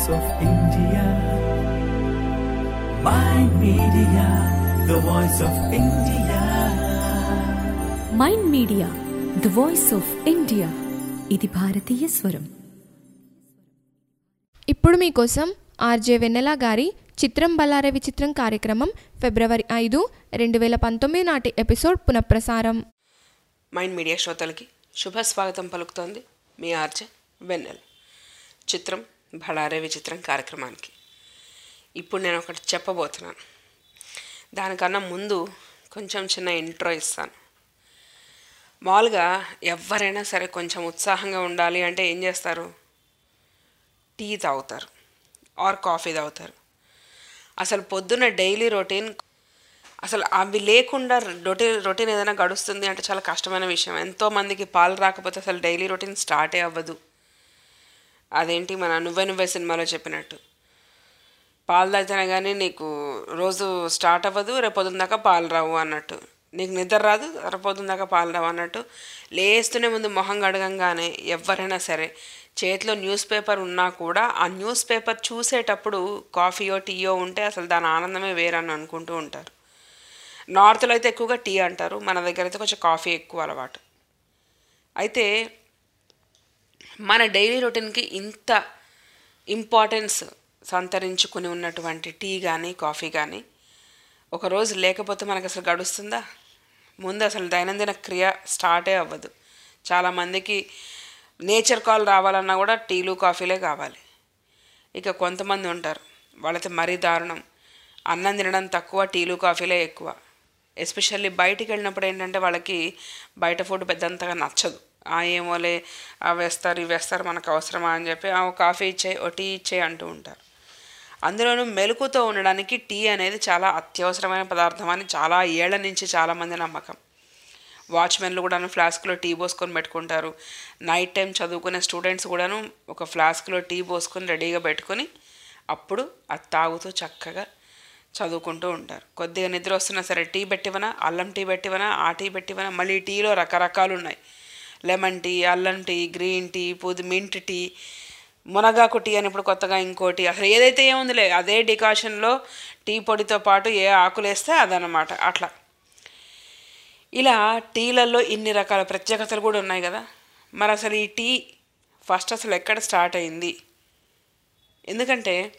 voice of India. My media, the voice of India. Mind media the voice of India ఇది భారతీయ స్వరం ఇప్పుడు మీకోసం ఆర్జే వెన్నెల గారి చిత్రం బల్లారే విచిత్రం కార్యక్రమం ఫిబ్రవరి ఐదు రెండు వేల పంతొమ్మిది నాటి ఎపిసోడ్ పునఃప్రసారం మైండ్ మీడియా శ్రోతలకి శుభ స్వాగతం పలుకుతోంది మీ ఆర్జే వెన్నెల్ చిత్రం భడారే విచిత్రం కార్యక్రమానికి ఇప్పుడు నేను ఒకటి చెప్పబోతున్నాను దానికన్నా ముందు కొంచెం చిన్న ఇంట్రో ఇస్తాను మామూలుగా ఎవరైనా సరే కొంచెం ఉత్సాహంగా ఉండాలి అంటే ఏం చేస్తారు టీ తాగుతారు ఆర్ కాఫీ తాగుతారు అసలు పొద్దున్న డైలీ రొటీన్ అసలు అవి లేకుండా రొటీన్ రొటీన్ ఏదైనా గడుస్తుంది అంటే చాలా కష్టమైన విషయం ఎంతోమందికి పాలు రాకపోతే అసలు డైలీ రొటీన్ స్టార్టే అవ్వదు అదేంటి మన నువ్వే నువ్వే సినిమాలో చెప్పినట్టు పాలు తాగితేనే కానీ నీకు రోజు స్టార్ట్ అవ్వదు రేపు పొద్దున్న దాకా పాలు రావు అన్నట్టు నీకు నిద్ర రాదు రేపు పొద్దున్న దాకా పాలు రావు అన్నట్టు లేస్తూనే ముందు మొహం గడగంగానే ఎవరైనా సరే చేతిలో న్యూస్ పేపర్ ఉన్నా కూడా ఆ న్యూస్ పేపర్ చూసేటప్పుడు కాఫీయో టీయో ఉంటే అసలు దాని ఆనందమే వేరని అనుకుంటూ ఉంటారు నార్త్లో అయితే ఎక్కువగా టీ అంటారు మన దగ్గర అయితే కొంచెం కాఫీ ఎక్కువ అలవాటు అయితే మన డైలీ రొటీన్కి ఇంత ఇంపార్టెన్స్ సంతరించుకుని ఉన్నటువంటి టీ కానీ కాఫీ కానీ ఒకరోజు లేకపోతే మనకు అసలు గడుస్తుందా ముందు అసలు దైనందిన క్రియ స్టార్టే అవ్వదు చాలామందికి నేచర్ కాల్ రావాలన్నా కూడా టీలు కాఫీలే కావాలి ఇక కొంతమంది ఉంటారు వాళ్ళైతే మరీ దారుణం అన్నం తినడం తక్కువ టీలు కాఫీలే ఎక్కువ ఎస్పెషల్లీ బయటికి వెళ్ళినప్పుడు ఏంటంటే వాళ్ళకి బయట ఫుడ్ పెద్దంతగా నచ్చదు ఆ ఏమోలే ఆ వేస్తారు ఇవి వేస్తారు మనకు అవసరమా అని చెప్పి ఆ ఓ కాఫీ ఇచ్చే ఓ టీ ఇచ్చే అంటూ ఉంటారు అందులోనూ మెలకుతో ఉండడానికి టీ అనేది చాలా అత్యవసరమైన పదార్థం అని చాలా ఏళ్ల నుంచి చాలామంది నమ్మకం వాచ్మెన్లు కూడాను ఫ్లాస్క్లో టీ పోసుకొని పెట్టుకుంటారు నైట్ టైం చదువుకునే స్టూడెంట్స్ కూడాను ఒక ఫ్లాస్క్లో టీ పోసుకొని రెడీగా పెట్టుకొని అప్పుడు అది తాగుతూ చక్కగా చదువుకుంటూ ఉంటారు కొద్దిగా నిద్ర వస్తున్నా సరే టీ పెట్టివనా అల్లం టీ పెట్టివనా ఆ టీ పెట్టివనా మళ్ళీ టీలో రకరకాలు ఉన్నాయి లెమన్ టీ అల్లం టీ గ్రీన్ టీ పుది మింట్ టీ మునగాకు టీ అని ఇప్పుడు కొత్తగా ఇంకోటి అసలు ఏదైతే ఏముందిలే అదే డికాషన్లో టీ పొడితో పాటు ఏ ఆకులు వేస్తే అదనమాట అట్లా ఇలా టీలలో ఇన్ని రకాల ప్రత్యేకతలు కూడా ఉన్నాయి కదా మరి అసలు ఈ టీ ఫస్ట్ అసలు ఎక్కడ స్టార్ట్ అయింది ఎందుకంటే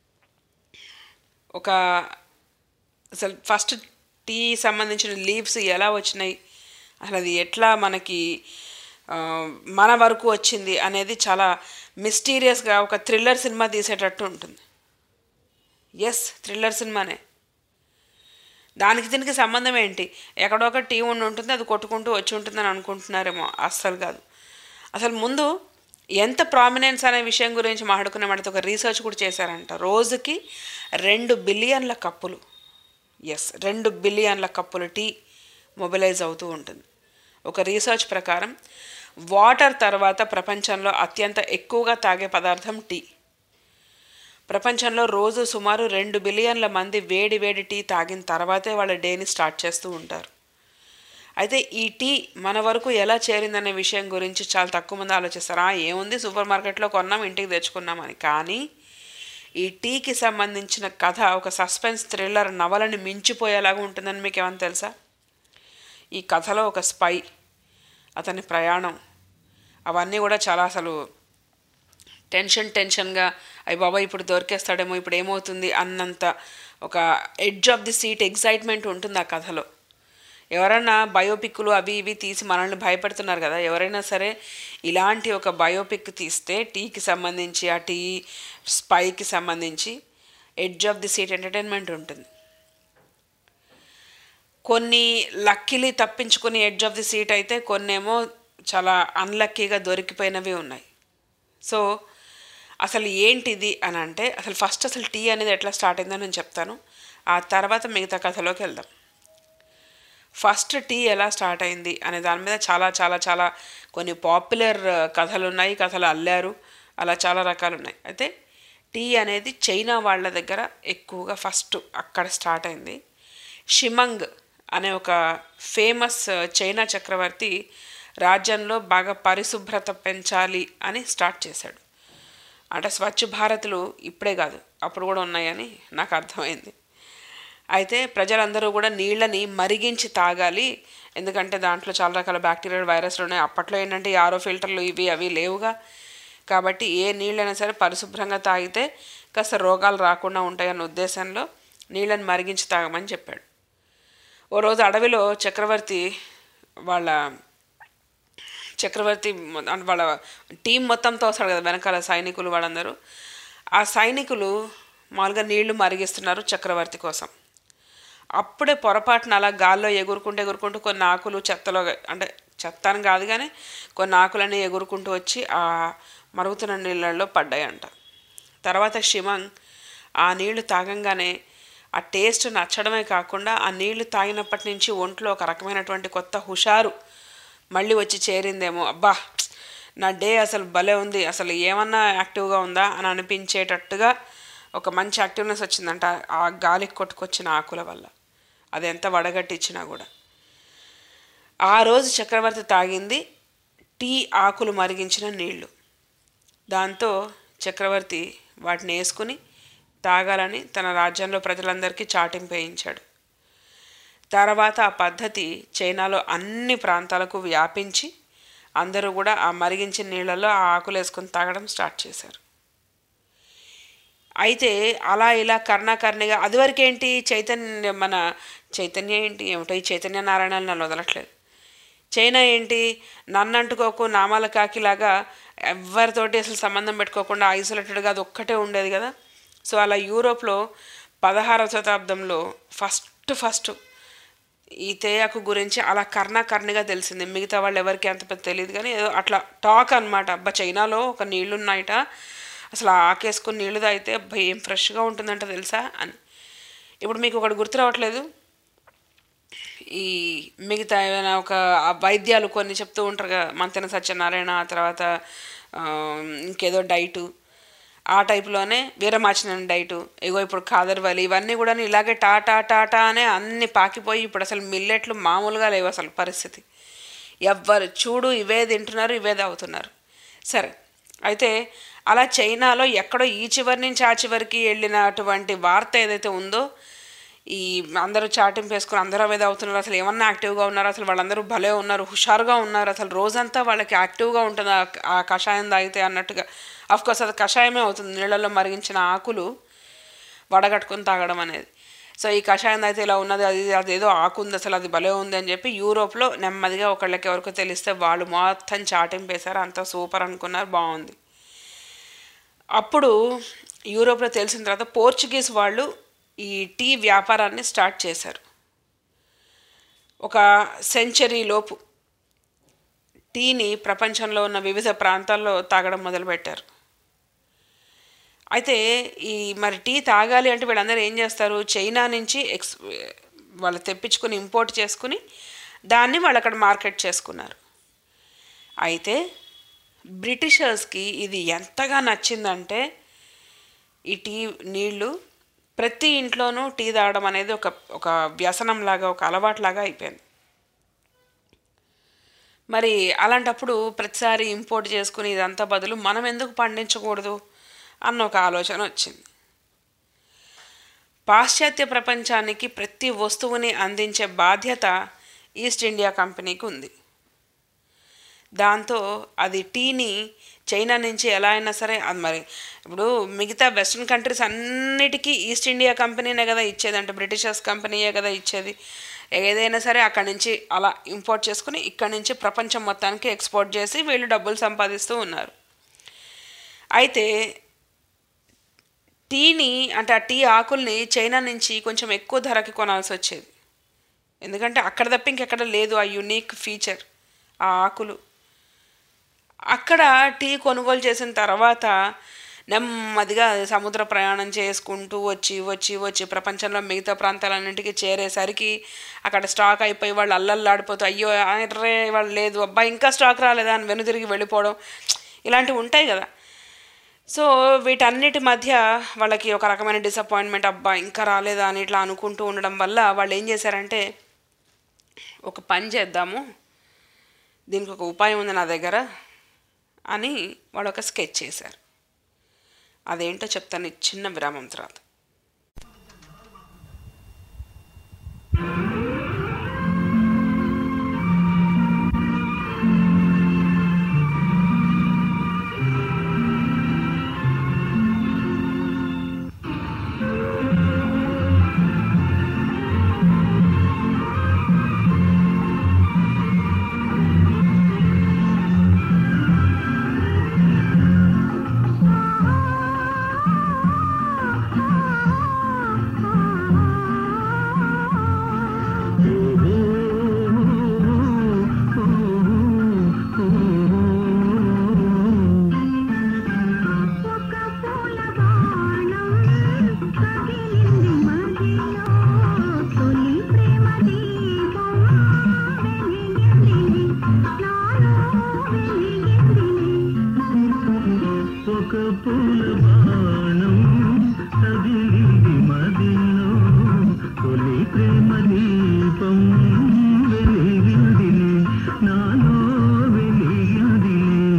ఒక అసలు ఫస్ట్ టీ సంబంధించిన లీవ్స్ ఎలా వచ్చినాయి అసలు అది ఎట్లా మనకి ఆ, మన వరకు వచ్చింది అనేది చాలా మిస్టీరియస్గా ఒక థ్రిల్లర్ సినిమా తీసేటట్టు ఉంటుంది ఎస్ థ్రిల్లర్ సినిమానే దానికి దీనికి సంబంధం ఏంటి ఎక్కడో ఒక టీ ఉండి ఉంటుంది అది కొట్టుకుంటూ వచ్చి ఉంటుందని అనుకుంటున్నారేమో అస్సలు కాదు అసలు ముందు ఎంత ప్రామినెన్స్ అనే విషయం గురించి మాట్లాడుకునే మనతో ఒక రీసెర్చ్ కూడా చేశారంట రోజుకి రెండు బిలియన్ల కప్పులు ఎస్ రెండు బిలియన్ల కప్పులు టీ మొబిలైజ్ అవుతూ ఉంటుంది ఒక రీసెర్చ్ ప్రకారం వాటర్ తర్వాత ప్రపంచంలో అత్యంత ఎక్కువగా తాగే పదార్థం టీ ప్రపంచంలో రోజు సుమారు రెండు బిలియన్ల మంది వేడి వేడి టీ తాగిన తర్వాతే వాళ్ళ డేని స్టార్ట్ చేస్తూ ఉంటారు అయితే ఈ టీ మన వరకు ఎలా చేరిందనే విషయం గురించి చాలా తక్కువ మంది ఆలోచిస్తారు "ఆ, ఏముంది సూపర్ మార్కెట్లో కొన్నాం ఇంటికి తెచ్చుకున్నామని కానీ ఈ టీకి సంబంధించిన కథ ఒక సస్పెన్స్ థ్రిల్లర్ నవలని మించిపోయేలాగా ఉంటుందని మీకు ఏమైనా తెలుసా ఈ కథలో ఒక స్పై అతని ప్రయాణం అవన్నీ కూడా చాలా అసలు టెన్షన్ టెన్షన్గా అయ్యి బాబా ఇప్పుడు దొరికేస్తాడేమో ఇప్పుడు ఏమవుతుంది అన్నంత ఒక edge of the seat excitement ఉంటుంది ఆ కథలో ఎవరైనా బయోపిక్లు అవి ఇవి తీసి మనల్ని భయపెడుతున్నారు కదా ఎవరైనా సరే ఇలాంటి ఒక బయోపిక్ తీస్తే టీకి సంబంధించి ఆ టీ స్పైకి సంబంధించి edge of the seat entertainment ఉంటుంది కొన్ని లక్కీలీ తప్పించుకుని ఎడ్జ్ ఆఫ్ ది సీట్ అయితే కొన్నేమో చాలా అన్లక్కీగా దొరికిపోయినవి ఉన్నాయి సో అసలు ఏంటిది అని అంటే అసలు ఫస్ట్ అసలు టీ అనేది ఎట్లా స్టార్ట్ అయిందో నేను చెప్తాను ఆ తర్వాత మిగతా కథలోకి వెళ్దాం ఫస్ట్ టీ ఎలా స్టార్ట్ అయింది అనే దాని మీద చాలా చాలా చాలా కొన్ని పాపులర్ కథలు ఉన్నాయి కథలు అల్లారు అలా చాలా రకాలు ఉన్నాయి అయితే టీ అనేది చైనా వాళ్ళ దగ్గర ఎక్కువగా ఫస్ట్ అక్కడ స్టార్ట్ అయింది షిమంగ్ అనే ఒక ఫేమస్ చైనా చక్రవర్తి రాజ్యంలో బాగా పరిశుభ్రత పెంచాలి అని స్టార్ట్ చేశాడు అంటే స్వచ్ఛ భారత్లు ఇప్పుడే కాదు అప్పుడు కూడా ఉన్నాయని నాకు అర్థమైంది అయితే ప్రజలందరూ కూడా నీళ్ళని మరిగించి తాగాలి ఎందుకంటే దాంట్లో చాలా రకాల బ్యాక్టీరియల్ వైరస్లు ఉన్నాయి అప్పట్లో ఏంటంటే ఈ ఆరో ఫిల్టర్లు ఇవి అవి లేవుగా కాబట్టి ఏ నీళ్ళైనా సరే పరిశుభ్రంగా తాగితే కాస్త రోగాలు రాకుండా ఉంటాయన్న ఉద్దేశంలో నీళ్ళని మరిగించి తాగమని చెప్పాడు ఓ రోజు అడవిలో చక్రవర్తి వాళ్ళ చక్రవర్తి మొ- అంటే వాళ్ళ టీం మొత్తంతో వస్తాడు కదా వెనకాల సైనికులు వాళ్ళందరూ ఆ సైనికులు మామూలుగా నీళ్లు మరిగిస్తున్నారు చక్రవర్తి కోసం అప్పుడే పొరపాటున అలా గాల్లో ఎగురుకుంటూ ఎగురుకుంటూ కొన్ని ఆకులు చెత్తలో అంటే చెత్త అని కాదు కానీ కొన్ని ఆకులన్నీ ఎగురుకుంటూ వచ్చి ఆ మరుగుతున్న నీళ్ళల్లో పడ్డాయంట తర్వాత షిమంగ్ ఆ నీళ్లు తాగంగానే ఆ టేస్ట్ నచ్చడమే కాకుండా ఆ నీళ్లు తాగినప్పటి నుంచి ఒంట్లో ఒక రకమైనటువంటి కొత్త హుషారు మళ్ళీ వచ్చి చేరిందేమో అబ్బా నా డే అసలు భలే ఉంది అసలు ఏమన్నా యాక్టివ్గా ఉందా అని అనిపించేటట్టుగా ఒక మంచి యాక్టివ్నెస్ వచ్చిందంట ఆ గాలికి కొట్టుకొచ్చిన ఆకుల వల్ల అది ఎంత వడగట్టించినా కూడా ఆ రోజు చక్రవర్తి తాగింది టీ ఆకులు మరిగించిన నీళ్లు దాంతో చక్రవర్తి వాటిని వేసుకుని తాగాలని తన రాజ్యంలో ప్రజలందరికీ చాటింపు వేయించాడు తర్వాత ఆ పద్ధతి చైనాలో అన్ని ప్రాంతాలకు వ్యాపించి అందరూ కూడా ఆ మరిగించిన నీళ్ళలో ఆ ఆకులు వేసుకొని తాగడం స్టార్ట్ చేశారు అయితే అలా ఇలా కర్ణాకర్ణిగా అదివరకేంటి చైతన్య మన చైతన్య ఏంటి ఏమిటో ఈ చైతన్య నారాయణాలు నన్ను వదలట్లేదు చైనా ఏంటి నన్ను అంటుకోకు నామాల కాకిలాగా ఎవరితోటి అసలు సంబంధం పెట్టుకోకుండా ఐసోలేటెడ్గా అది ఒక్కటే ఉండేది కదా సో అలా యూరోప్లో పదహారవ శతాబ్దంలో ఫస్ట్ ఫస్ట్ ఈ తేయాకు గురించి అలా కర్ణాకర్ణిగా తెలిసింది మిగతా వాళ్ళు ఎవరికి అంత పెద్ద తెలియదు కానీ ఏదో అట్లా టాక్ అనమాట అబ్బా చైనాలో ఒక నీళ్ళు ఉన్నాయట అసలు ఆ ఆకేసుకుని నీళ్ళు తాగితే అబ్బా ఏం ఫ్రెష్గా ఉంటుందంట తెలుసా అని ఇప్పుడు మీకు ఒకటి గుర్తు రావట్లేదు ఈ మిగతా ఏమైనా ఒక ఆ వైద్యాలు కొన్ని చెప్తూ ఉంటారు కదా మంతెన సత్యనారాయణ ఆ తర్వాత ఆ, ఇంకేదో డైటు ఆ టైప్లోనే వీరమాచిన డైటు ఇగో ఇప్పుడు కాదర్వాలి ఇవన్నీ కూడా ఇలాగే టాటా టాటా అనే అన్ని పాకిపోయి ఇప్పుడు అసలు మిల్లెట్లు మామూలుగా లేవు అసలు పరిస్థితి ఎవ్వరు చూడు ఇవే తింటున్నారు ఇవే తాగుతున్నారు సరే అయితే అలా చైనాలో ఎక్కడో ఈ చివరి నుంచి ఆ చివరికి వెళ్ళినటువంటి వార్త ఏదైతే ఉందో ఈ అందరూ చాటింపు వేసుకుని అందరూ అవే అవుతున్నారు అసలు ఏమన్నా యాక్టివ్గా ఉన్నారు అసలు వాళ్ళందరూ భలే ఉన్నారు హుషారుగా ఉన్నారు అసలు రోజంతా వాళ్ళకి యాక్టివ్గా ఉంటుంది ఆ- ఆ కషాయం తాగితే అన్నట్టుగా కోర్స్ అది కషాయమే అవుతుంది నీళ్ళల్లో మరిగించిన ఆకులు వడగట్టుకొని తాగడం అనేది సో ఈ కషాయం అయితే ఇలా ఉన్నది అది అదేదో ఆకు ఉంది అసలు అది భలే ఉంది అని చెప్పి యూరోప్లో నెమ్మదిగా ఒకళ్ళకి ఎవరికో తెలిస్తే వాళ్ళు మొత్తం చాటింపు వేశారు అంతా సూపర్ అనుకున్నారు బాగుంది అప్పుడు యూరోప్లో తెలిసిన తర్వాత పోర్చుగీస్ వాళ్ళు ఈ టీ వ్యాపారాన్ని స్టార్ట్ చేశారు ఒక సెంచరీ లోపు టీని ప్రపంచంలో ఉన్న వివిధ ప్రాంతాల్లో తాగడం మొదలుపెట్టారు అయితే ఈ మరి టీ తాగాలి అంటే వీళ్ళందరూ ఏం చేస్తారు చైనా నుంచి ఎక్స్ వాళ్ళు తెప్పించుకుని ఇంపోర్ట్ చేసుకుని దాన్ని వాళ్ళు అక్కడ మార్కెట్ చేసుకున్నారు అయితే బ్రిటిషర్స్కి ఇది ఎంతగా నచ్చిందంటే ఈ టీ నీళ్ళు ప్రతి ఇంట్లోనూ టీ తాగడం అనేది ఒక ఒక వ్యసనంలాగా ఒక అలవాట్లాగా అయిపోయింది మరి అలాంటప్పుడు ప్రతిసారి ఇంపోర్ట్ చేసుకుని ఇదంతా బదులు మనం ఎందుకు పండించకూడదు అన్న ఒక ఆలోచన వచ్చింది పాశ్చాత్య ప్రపంచానికి ప్రతి వస్తువుని అందించే బాధ్యత ఈస్ట్ ఇండియా కంపెనీకి ఉంది దాంతో అది టీని చైనా నుంచి ఎలా అయినా సరే అది మరి ఇప్పుడు మిగతా వెస్ట్రన్ కంట్రీస్ అన్నిటికీ ఈస్ట్ ఇండియా కంపెనీనే కదా ఇచ్చేది అంటే బ్రిటిషర్స్ కంపెనీయే కదా ఇచ్చేది ఏదైనా సరే అక్కడి నుంచి అలా ఇంపోర్ట్ చేసుకుని ఇక్కడి నుంచి ప్రపంచం మొత్తానికి ఎక్స్పోర్ట్ చేసి వీళ్ళు డబ్బులు సంపాదిస్తూ ఉన్నారు అయితే టీని అంటే ఆ టీ ఆకుల్ని చైనా నుంచి కొంచెం ఎక్కువ ధరకి కొనాల్సి వచ్చేది ఎందుకంటే అక్కడ తప్ప ఇంకెక్కడ లేదు ఆ యునిక్ ఫీచర్ ఆ ఆకులు అక్కడ టీ కొనుగోలు చేసిన తర్వాత నెమ్మదిగా సముద్ర ప్రయాణం చేసుకుంటూ వచ్చి వచ్చి వచ్చి ప్రపంచంలో మిగతా ప్రాంతాలన్నింటికి చేరేసరికి అక్కడ స్టాక్ అయిపోయి వాళ్ళు అల్లల్లాడిపోతూ అయ్యో అరే వాళ్ళు లేదు అబ్బా ఇంకా స్టాక్ రాలేదా అని వెనుదిరిగి వెళ్ళిపోవడం ఇలాంటివి ఉంటాయి కదా సో వీటన్నిటి మధ్య వాళ్ళకి ఒక రకమైన డిసప్పాయింట్మెంట్ అబ్బా ఇంకా రాలేదా అని ఇట్లా అనుకుంటూ ఉండడం వల్ల వాళ్ళు ఏం చేశారంటే ఒక పని చేద్దాము దీనికి ఒక ఉపాయం ఉంది నా దగ్గర అని వాళ్ళు ఒక స్కెచ్ చేశారు అదేంటో చెప్తాను ఈ చిన్న విరామం తర్వాత ఒక పూల బాణం తగిలింది మదిలో తొలి ప్రేమ దీపం వెలిగింది నాలో వెలిగింది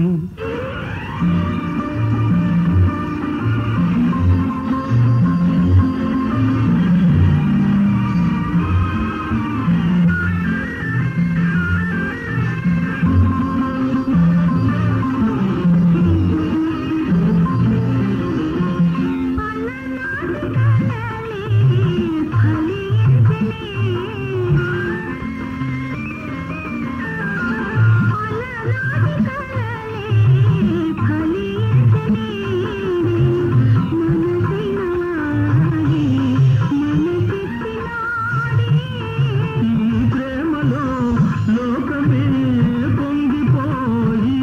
ఈ ప్రేమలో లోకమే పొంగిపోయి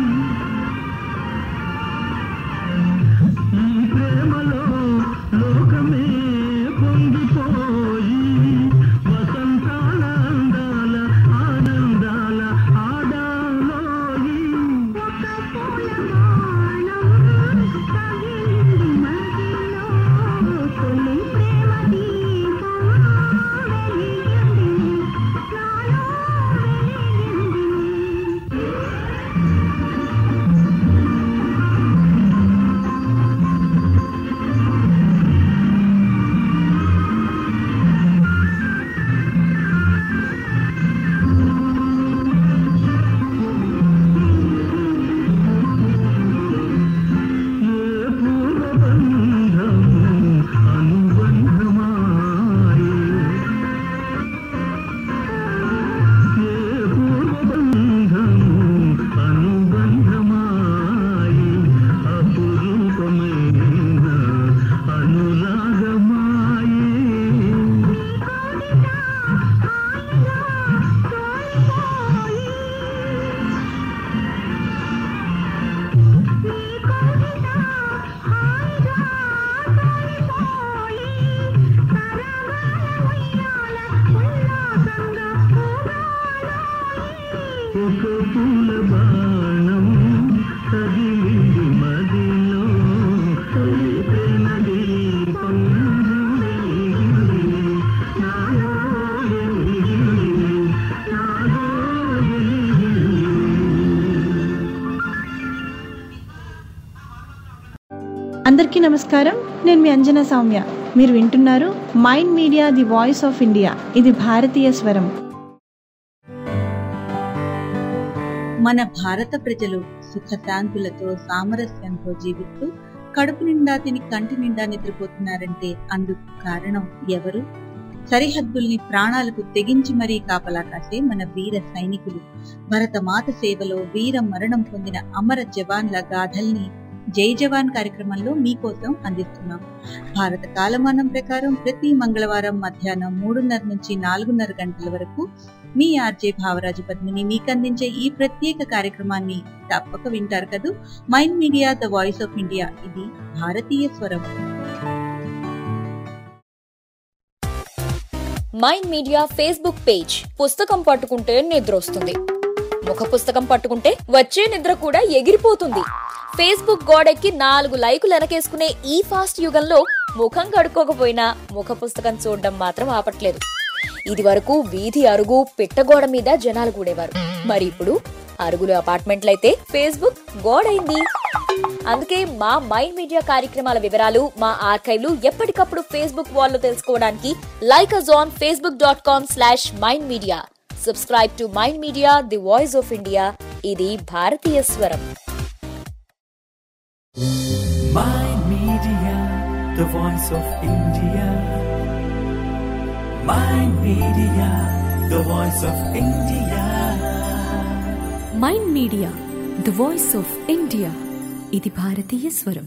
ఈ ప్రేమలో లోకమే పొంగిపోయి వసంతాల అందాల ఆనందాల ఆడాలోయి ఏ పూర్వబంధము అనుబంధమాయే ఏ పూర్వబంధము అనుబంధమాయే అపురూపమైన అనురాగమాయే ఒక పూల బాణం తగిలింది మదిలో తొలి ప్రేమ దీపం వెలిగింది. నాలో వెలిగింది. నాలో వెలిగింది. అందరికీ నమస్కారం నేను మీ అంజనా సౌమ్య మీరు వింటున్నారు Mind Media the voice of India ఇది భారతీయ స్వరం మన భారత ప్రజలు సుఖశాంతులతో సామరస్యంతో జీవిస్తూ కడుపు నిండా తిని కంటి నిండా నిద్రపోతున్నారంటే అందుకు కారణం ఎవరు సరిహద్దుల్ని ప్రాణాలకు తెగించి మరీ కాపలా కాసే మన వీర సైనికులు భరతమాత సేవలో వీర మరణం పొందిన అమర జవాన్ల గాథల్ని జై జవాన్ కార్యక్రమంలో మీకోసం అందిస్తున్నాం భారత కాలమానం ప్రకారం ప్రతి మంగళవారం మధ్యాహ్నం మూడున్నర నుంచి నాలుగున్నర గంటల వరకు మీ ఆర్జే భావరాజు పద్మిని మీకు అందించే ఈ ప్రత్యేక కార్యక్రమాన్ని తప్పక వింటారు కదూ Mind media the voice of India ఇది భారతీయ స్వరం మైండ్ మీడియా ఫేస్బుక్ పేజ్ పుస్తకం పట్టుకుంటే నిద్ర వస్తుంది ముఖ పుస్తకం పట్టుకుంటే వచ్చే నిద్ర కూడా ఎగిరిపోతుంది ఫేస్బుక్ గోడెక్కి నాలుగు లైకులు వెనకేసుకునే ఈ ఫాస్ట్ యుగంలో ముఖం కడుక్కోకపోయినా ముఖ పుస్తకం చూడడం మాత్రం ఆపట్లేదు ఇది వరకు వీధి అరుగు పిట్టగోడ మీద జనాలు కూడేవారు మరి ఇప్పుడు అరుగులు అపార్ట్మెంట్లయితే ఫేస్బుక్ గోడైంది అందుకే మా మైండ్ మీడియా కార్యక్రమాల వివరాలు మా ఆర్కైవ్లు ఎప్పటికప్పుడు ఫేస్బుక్ వాల్లో తెలుసుకోవడానికి like us on Facebook dot com slash Mind Media subscribe to Mind Media the voice of India ఇది భారతీయ స్వరం Mind Media, the voice of India. Mind Media, the voice of India. Mind media the voice of India ఇది భారతీయ స్వరం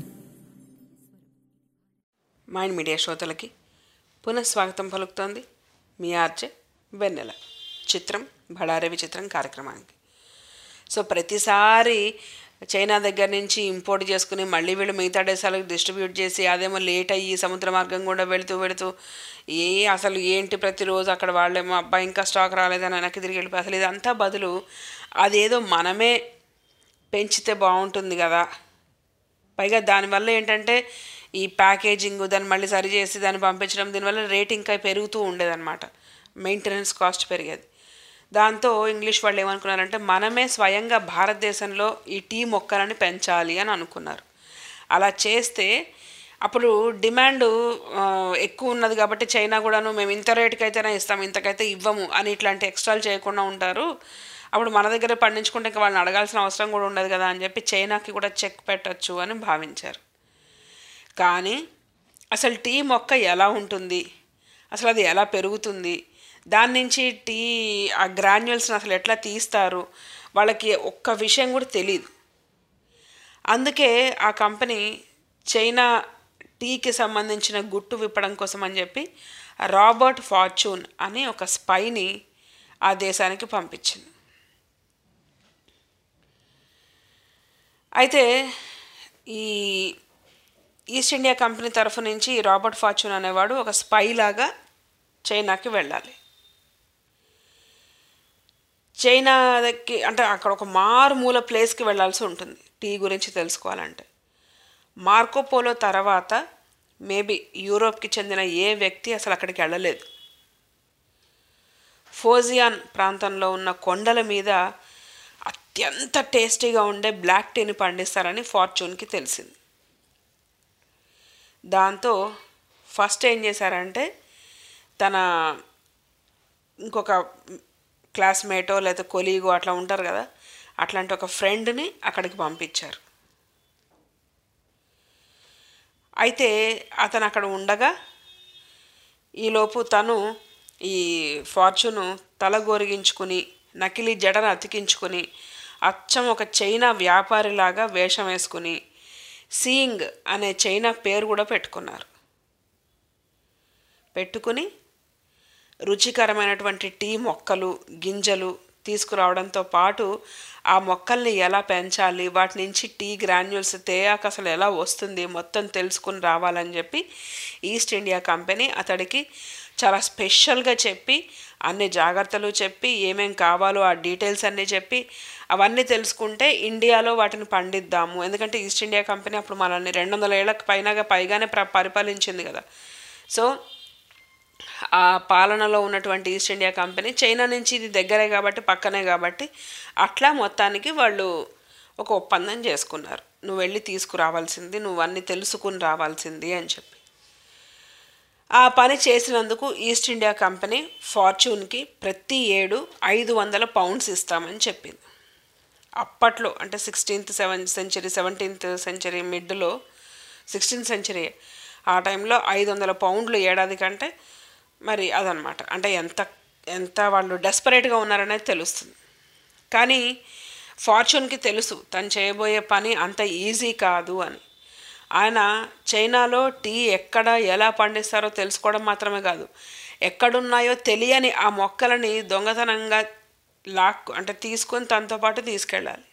mind media శ్రోతలకి పునఃస్వాగతం పలుకుతోంది మీ RJ వెన్నెల చిత్రం బడారవి చిత్రం కార్యక్రమానికి సో ప్రతిసారి చైనా దగ్గర నుంచి ఇంపోర్ట్ చేసుకుని మళ్ళీ వీళ్ళు మిగతా దేశాలకు డిస్ట్రిబ్యూట్ చేసి అదేమో లేట్ అయ్యి సముద్ర మార్గం కూడా వెళుతూ వెళుతూ ఏ అసలు ఏంటి ప్రతిరోజు అక్కడ వాళ్ళేమో అబ్బాయి ఇంకా స్టాక్ రాలేదని వెనక్కి తిరిగి వెళ్ళిపోయి అసలు ఇదంతా బదులు అదేదో మనమే పెంచితే బాగుంటుంది కదా పైగా దానివల్ల ఏంటంటే ఈ ప్యాకేజింగ్ దాన్ని మళ్ళీ సరి చేసి దాన్ని పంపించడం దీనివల్ల రేట్ ఇంకా పెరుగుతూ ఉండేదన్నమాట మెయింటెనెన్స్ కాస్ట్ పెరిగేది దాంతో ఇంగ్లీష్ వాళ్ళు ఏమనుకున్నారంటే మనమే స్వయంగా భారతదేశంలో ఈ టీ మొక్కలని పెంచాలి అని అనుకున్నారు అలా చేస్తే అప్పుడు డిమాండ్ ఆ, ఎక్కువ ఉన్నది కాబట్టి చైనా కూడాను మేము ఇంత రేటుకి అయితేనే ఇస్తాం ఇంతకైతే ఇవ్వము అని ఇట్లాంటి ఎక్స్ట్రాలు చేయకుండా ఉంటారు అప్పుడు మన దగ్గర పండించుకుంటే ఇంకా వాళ్ళని అడగాల్సిన అవసరం కూడా ఉండదు కదా అని చెప్పి చైనాకి కూడా చెక్ పెట్టచ్చు అని భావించారు కానీ అసలు టీ మొక్క ఎలా ఉంటుంది అసలు అది ఎలా పెరుగుతుంది దాని నుంచి టీ ఆ గ్రాన్యుల్స్ని అసలు ఎట్లా తీస్తారు వాళ్ళకి ఒక్క విషయం కూడా తెలియదు అందుకే ఆ కంపెనీ చైనా టీకి సంబంధించిన గుట్టు విప్పడం కోసం అని చెప్పి రాబర్ట్ ఫార్చ్యూన్ అని ఒక స్పైని ఆ దేశానికి పంపించింది అయితే ఈ ఈస్ట్ ఇండియా కంపెనీ తరఫు నుంచి ఈ రాబర్ట్ ఫార్చ్యూన్ అనేవాడు ఒక స్పై లాగా చైనాకి వెళ్ళాలి చైనాకి అంటే అక్కడ ఒక మారుమూల ప్లేస్కి వెళ్ళాల్సి ఉంటుంది టీ గురించి తెలుసుకోవాలంటే మార్కోపోలో తర్వాత మేబీ యూరోప్కి చెందిన ఏ వ్యక్తి అసలు అక్కడికి వెళ్ళలేదు ఫోజియాన్ ప్రాంతంలో ఉన్న కొండల మీద అత్యంత టేస్టీగా ఉండే బ్లాక్ టీని పండిస్తారని ఫార్చ్యూన్కి తెలిసింది దాంతో ఫస్ట్ ఏం చేశారంటే తన ఇంకొక క్లాస్మేటో లేదా కొలీగో అట్లా ఉంటారు కదా అట్లాంటి ఒక ఫ్రెండ్ని అక్కడికి పంపించారు అయితే అతను అక్కడ ఉండగా ఈలోపు తను ఈ ఫార్చ్యూను తల గొరిగించుకుని నకిలీ జడను అతికించుకుని అచ్చం ఒక చైనా వ్యాపారిలాగా వేషం వేసుకుని సీయింగ్ అనే చైనా పేరు కూడా పెట్టుకున్నారు పెట్టుకుని రుచికరమైనటువంటి టీ మొక్కలు గింజలు తీసుకురావడంతో పాటు ఆ మొక్కల్ని ఎలా పెంచాలి వాటి నుంచి టీ గ్రాన్యూల్స్ తేయాక అసలు ఎలా వస్తుంది మొత్తం తెలుసుకుని రావాలని చెప్పి ఈస్ట్ ఇండియా కంపెనీ అతడికి చాలా స్పెషల్గా చెప్పి అన్ని జాగ్రత్తలు చెప్పి ఏమేం కావాలో ఆ డీటెయిల్స్ అన్నీ చెప్పి అవన్నీ తెలుసుకుంటే ఇండియాలో వాటిని పండిద్దాము ఎందుకంటే ఈస్ట్ ఇండియా కంపెనీ అప్పుడు మనల్ని రెండు వందల ఏళ్ళకి పైనగా పైగానే ప్ర పరిపాలించింది కదా సో ఆ పాలనలో ఉన్నటువంటి ఈస్ట్ ఇండియా కంపెనీ చైనా నుంచి ఇది దగ్గరే కాబట్టి పక్కనే కాబట్టి అట్లా మొత్తానికి వాళ్ళు ఒక ఒప్పందం చేసుకున్నారు నువ్వు వెళ్ళి తీసుకురావాల్సింది నువ్వు అన్నీ తెలుసుకుని రావాల్సింది అని చెప్పి ఆ పని చేసినందుకు ఈస్ట్ ఇండియా కంపెనీ ఫార్చ్యూన్కి ప్రతి ఏడు ఐదు వందల పౌండ్స్ ఇస్తామని చెప్పింది అప్పట్లో అంటే sixteenth seven century seventeenth century మిడ్లో సిక్స్టీన్త్ సెంచరీ ఆ టైంలో ఐదు వందల పౌండ్లు ఏడాది కంటే మరి అదనమాట అంటే ఎంత ఎంత వాళ్ళు డెస్పరేట్గా ఉన్నారనేది తెలుస్తుంది కానీ ఫార్చ్యూన్కి తెలుసు తను చేయబోయే పని అంత ఈజీ కాదు అని ఆయన చైనాలో టీ ఎక్కడ ఎలా పండిస్తారో తెలుసుకోవడం మాత్రమే కాదు ఎక్కడున్నాయో తెలియని ఆ మొక్కలని దొంగతనంగా లాక్ అంటే తీసుకొని తనతో పాటు తీసుకెళ్ళాలి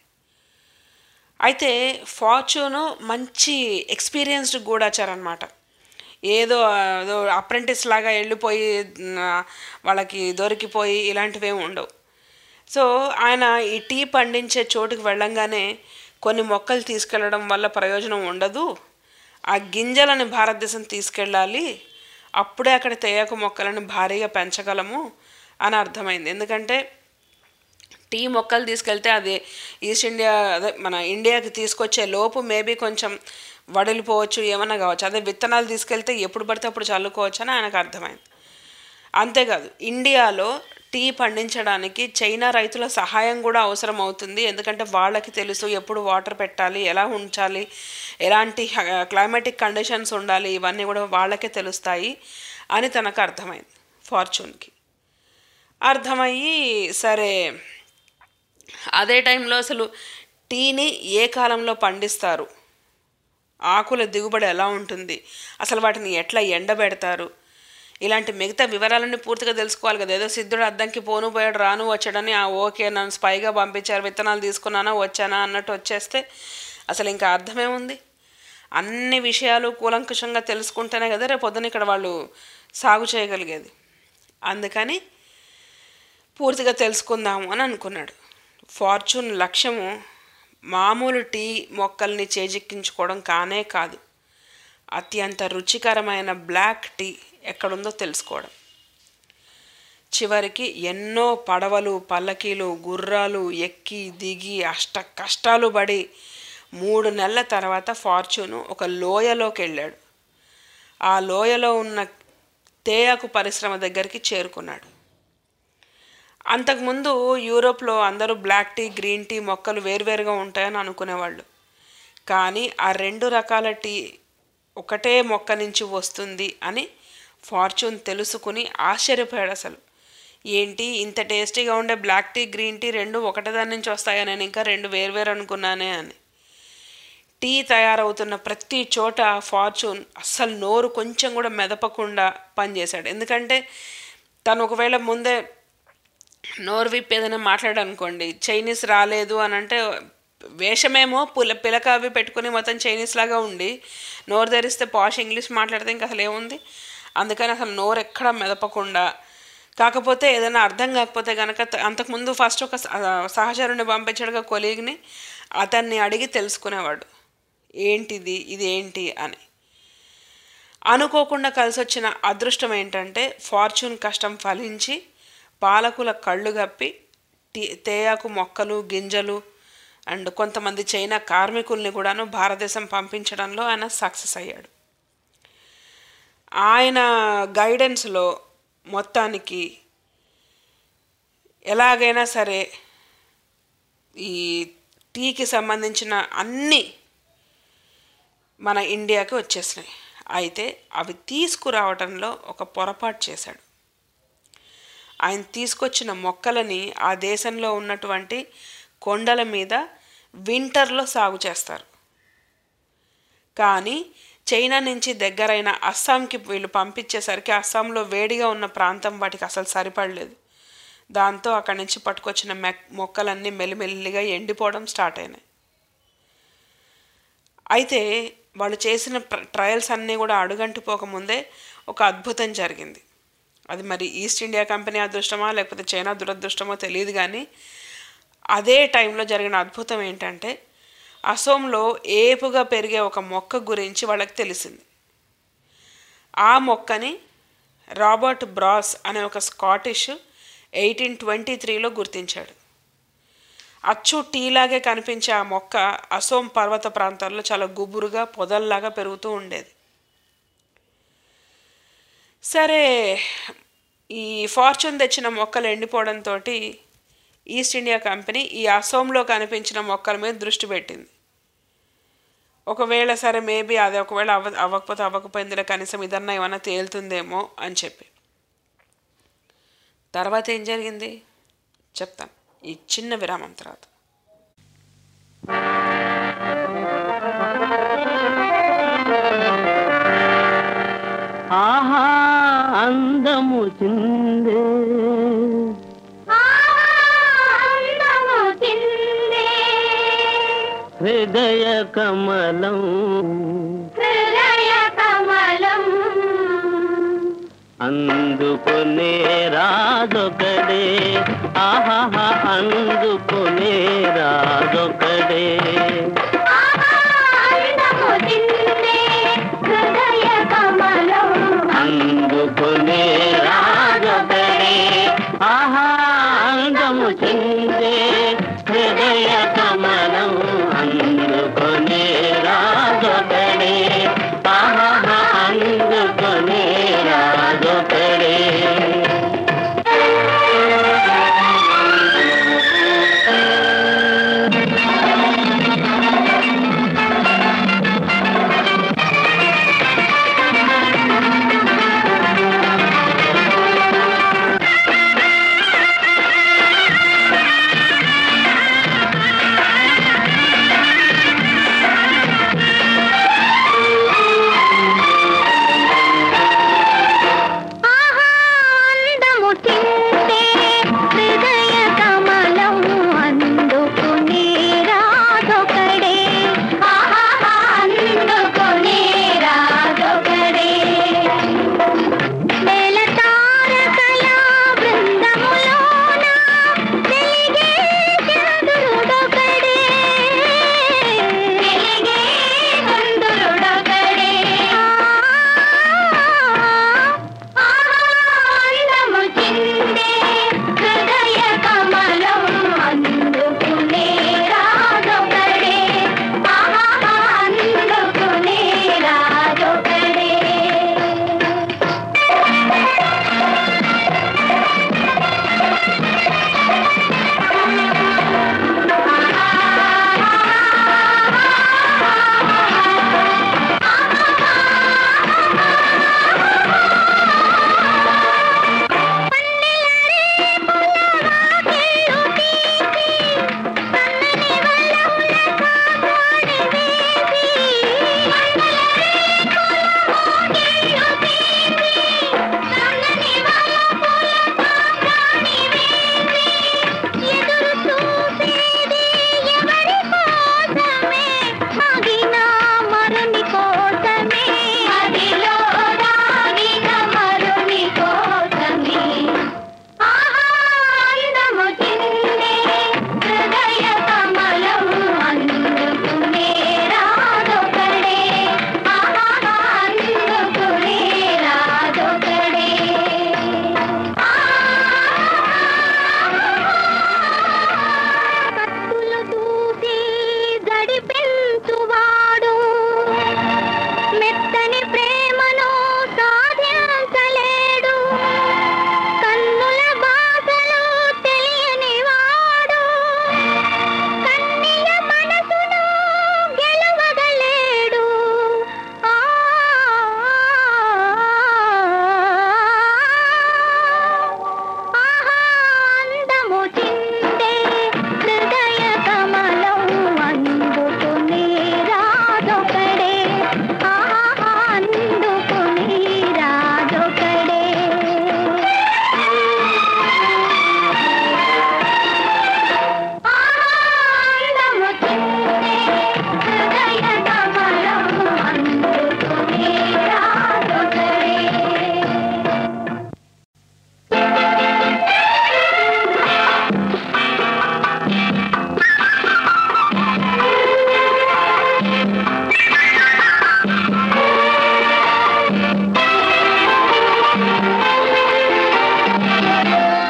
అయితే ఫార్చ్యూను మంచి ఎక్స్పీరియన్స్డ్ గూఢాచారనమాట ఏదో ఏదో అప్రెంటిస్ లాగా వెళ్ళిపోయి ఆ, వాళ్ళకి దొరికిపోయి ఇలాంటివి ఏమి ఉండవు సో ఆయన ఈ టీ పండించే చోటుకి వెళ్ళంగానే కొన్ని మొక్కలు తీసుకెళ్ళడం వల్ల ప్రయోజనం ఉండదు ఆ గింజలని భారతదేశం తీసుకెళ్ళాలి అప్పుడే అక్కడ తేయాకు మొక్కలను భారీగా పెంచగలము అని అర్థమైంది ఎందుకంటే టీ మొక్కలు తీసుకెళ్తే అది ఈస్ట్ ఇండియా అదే మన ఇండియాకి తీసుకొచ్చే లోపు మేబీ కొంచెం వడిలిపోవచ్చు ఏమన్నా కావచ్చు అదే విత్తనాలు తీసుకెళ్తే ఎప్పుడు పడితే అప్పుడు చల్లుకోవచ్చు అని ఆయనకు అర్థమైంది అంతేకాదు ఇండియాలో టీ పండించడానికి చైనా రైతుల సహాయం కూడా అవసరం అవుతుంది ఎందుకంటే వాళ్ళకి తెలుసు ఎప్పుడు వాటర్ పెట్టాలి ఎలా ఉంచాలి ఎలాంటి క్లైమాటిక్ కండిషన్స్ ఉండాలి ఇవన్నీ కూడా వాళ్ళకే తెలుస్తాయి అని తనకు అర్థమైంది ఫార్చ్యూన్కి అర్థమయ్యి సరే అదే టైంలో అసలు టీని ఏ కాలంలో పండిస్తారు ఆకుల దిగుబడి ఎలా ఉంటుంది అసలు వాటిని ఎట్లా ఎండబెడతారు ఇలాంటి మిగతా వివరాలన్నీ పూర్తిగా తెలుసుకోవాలి కదా ఏదో సిద్ధుడు అద్దంకి పోను పోయాడు రాను వచ్చాడని ఆ ఓకే నన్ను స్పైగా పంపించారు విత్తనాలు తీసుకున్నానా వచ్చానా అన్నట్టు వచ్చేస్తే అసలు ఇంకా అర్థమేముంది అన్ని విషయాలు కూలంకుషంగా తెలుసుకుంటేనే కదా రేపు పొద్దున ఇక్కడ వాళ్ళు సాగు చేయగలిగేది అందుకని పూర్తిగా తెలుసుకుందాము అని అనుకున్నాడు ఫార్చ్యూన్ లక్ష్యము మామూలు టీ మొక్కల్ని చేజిక్కించుకోవడం కానే కాదు అత్యంత రుచికరమైన బ్లాక్ టీ ఎక్కడుందో తెలుసుకోవడం చివరికి ఎన్నో పడవలు పల్లకీలు గుర్రాలు ఎక్కి దిగి అష్ట కష్టాలు పడి మూడు నెలల తర్వాత ఫార్చ్యూను ఒక లోయలోకి వెళ్ళాడు ఆ లోయలో ఉన్న తేయాకు పరిశ్రమ దగ్గరికి చేరుకున్నాడు అంతకుముందు యూరోప్లో అందరూ బ్లాక్ టీ గ్రీన్ టీ మొక్కలు వేరువేరుగా ఉంటాయని అనుకునేవాళ్ళు కానీ ఆ రెండు రకాల టీ ఒకటే మొక్క నుంచి వస్తుంది అని ఫార్చ్యూన్ తెలుసుకుని ఆశ్చర్యపోయాడు అసలు ఏంటి ఇంత టేస్టీగా ఉండే బ్లాక్ టీ గ్రీన్ టీ రెండు ఒకటే దాని నుంచి వస్తాయా నేను ఇంకా రెండు వేరువేరు అనుకున్నానే అని టీ తయారవుతున్న ప్రతి చోట ఫార్చ్యూన్ అస్సలు నోరు కొంచెం కూడా మెదపకుండా పనిచేశాడు ఎందుకంటే తను ఒకవేళ ముందే నోరు విప్పి ఏదైనా మాట్లాడనుకోండి చైనీస్ రాలేదు అని అంటే వేషమేమో పుల పిలక అవి పెట్టుకుని మొత్తం చైనీస్ లాగా ఉండి నోరు తెరిస్తే పాష్ ఇంగ్లీష్ మాట్లాడితే ఇంకా అసలు ఏముంది అందుకని అసలు నోరు ఎక్కడ మెదపకుండా కాకపోతే ఏదైనా అర్థం కాకపోతే కనుక అంతకుముందు ఫస్ట్ ఒక సహచరుని పంపించాడుగా కొలీగ్ని అతన్ని అడిగి తెలుసుకునేవాడు ఏంటిది ఇది ఏంటి అని అనుకోకుండా కలిసి వచ్చిన అదృష్టం ఏంటంటే ఫార్చ్యూన్ కష్టం ఫలించి పాలకుల కళ్ళు గప్పి తేయాకు మొక్కలు గింజలు అండ్ కొంతమంది చైనా కార్మికుల్ని కూడాను భారతదేశం పంపించడంలో ఆయన సక్సెస్ అయ్యాడు ఆయన గైడెన్స్లో మొత్తానికి ఎలాగైనా సరే ఈ టీకి సంబంధించిన అన్ని మన ఇండియాకి వచ్చేసినాయి అయితే అవి తీసుకురావడంలో ఒక పొరపాటు చేశాడు ఆయన తీసుకొచ్చిన మొక్కలని ఆ దేశంలో ఉన్నటువంటి కొండల మీద వింటర్లో సాగు చేస్తారు కానీ చైనా నుంచి దగ్గరైన అస్సాంకి వీళ్ళు పంపించేసరికి అస్సాంలో వేడిగా ఉన్న ప్రాంతం వాటికి అసలు సరిపడలేదు దాంతో అక్కడి నుంచి పట్టుకొచ్చిన మె మొక్కలన్నీ మెల్లిమెల్లిగా ఎండిపోవడం స్టార్ట్ అయినాయి అయితే వాళ్ళు చేసిన ట్రయల్స్ అన్నీ కూడా అడుగంటిపోకముందే ఒక అద్భుతం జరిగింది అది మరి ఈస్ట్ ఇండియా కంపెనీ అదృష్టమా లేకపోతే చైనా దురదృష్టమో తెలియదు కానీ అదే టైంలో జరిగిన అద్భుతం ఏంటంటే అసోంలో ఏపుగా పెరిగే ఒక మొక్క గురించి వాళ్ళకి తెలిసింది ఆ మొక్కని రాబర్ట్ బ్రాస్ అనే ఒక స్కాటిష్ ఎయిటీన్ ట్వంటీ త్రీలో గుర్తించాడు అచ్చు టీలాగే కనిపించే ఆ మొక్క అసోం పర్వత ప్రాంతాల్లో చాలా గుబురుగా పొదల్లాగా పెరుగుతూ ఉండేది సరే ఈ ఫార్చ్యూన్ తెచ్చిన మొక్కలు ఎండిపోవడంతో ఈస్ట్ ఇండియా కంపెనీ ఈ అసోంలో కనిపించిన మొక్కల మీద దృష్టి పెట్టింది ఒకవేళ సరే మేబీ అది ఒకవేళ అవ్వ అవ్వకపోతే అవ్వకపోయిందిలే కనీసం ఇదన్నా ఏమన్నా తేలుతుందేమో అని చెప్పి తర్వాత ఏం జరిగింది చెప్తాను ఈ చిన్న విరామం తర్వాత ఆహా అందము చిందే హృదయ కమలం అందుకునే రాజొకడే ఆహా అందుకునే రాజొకడే అందుకునే రాజొకడే ఆహా అందము చిందే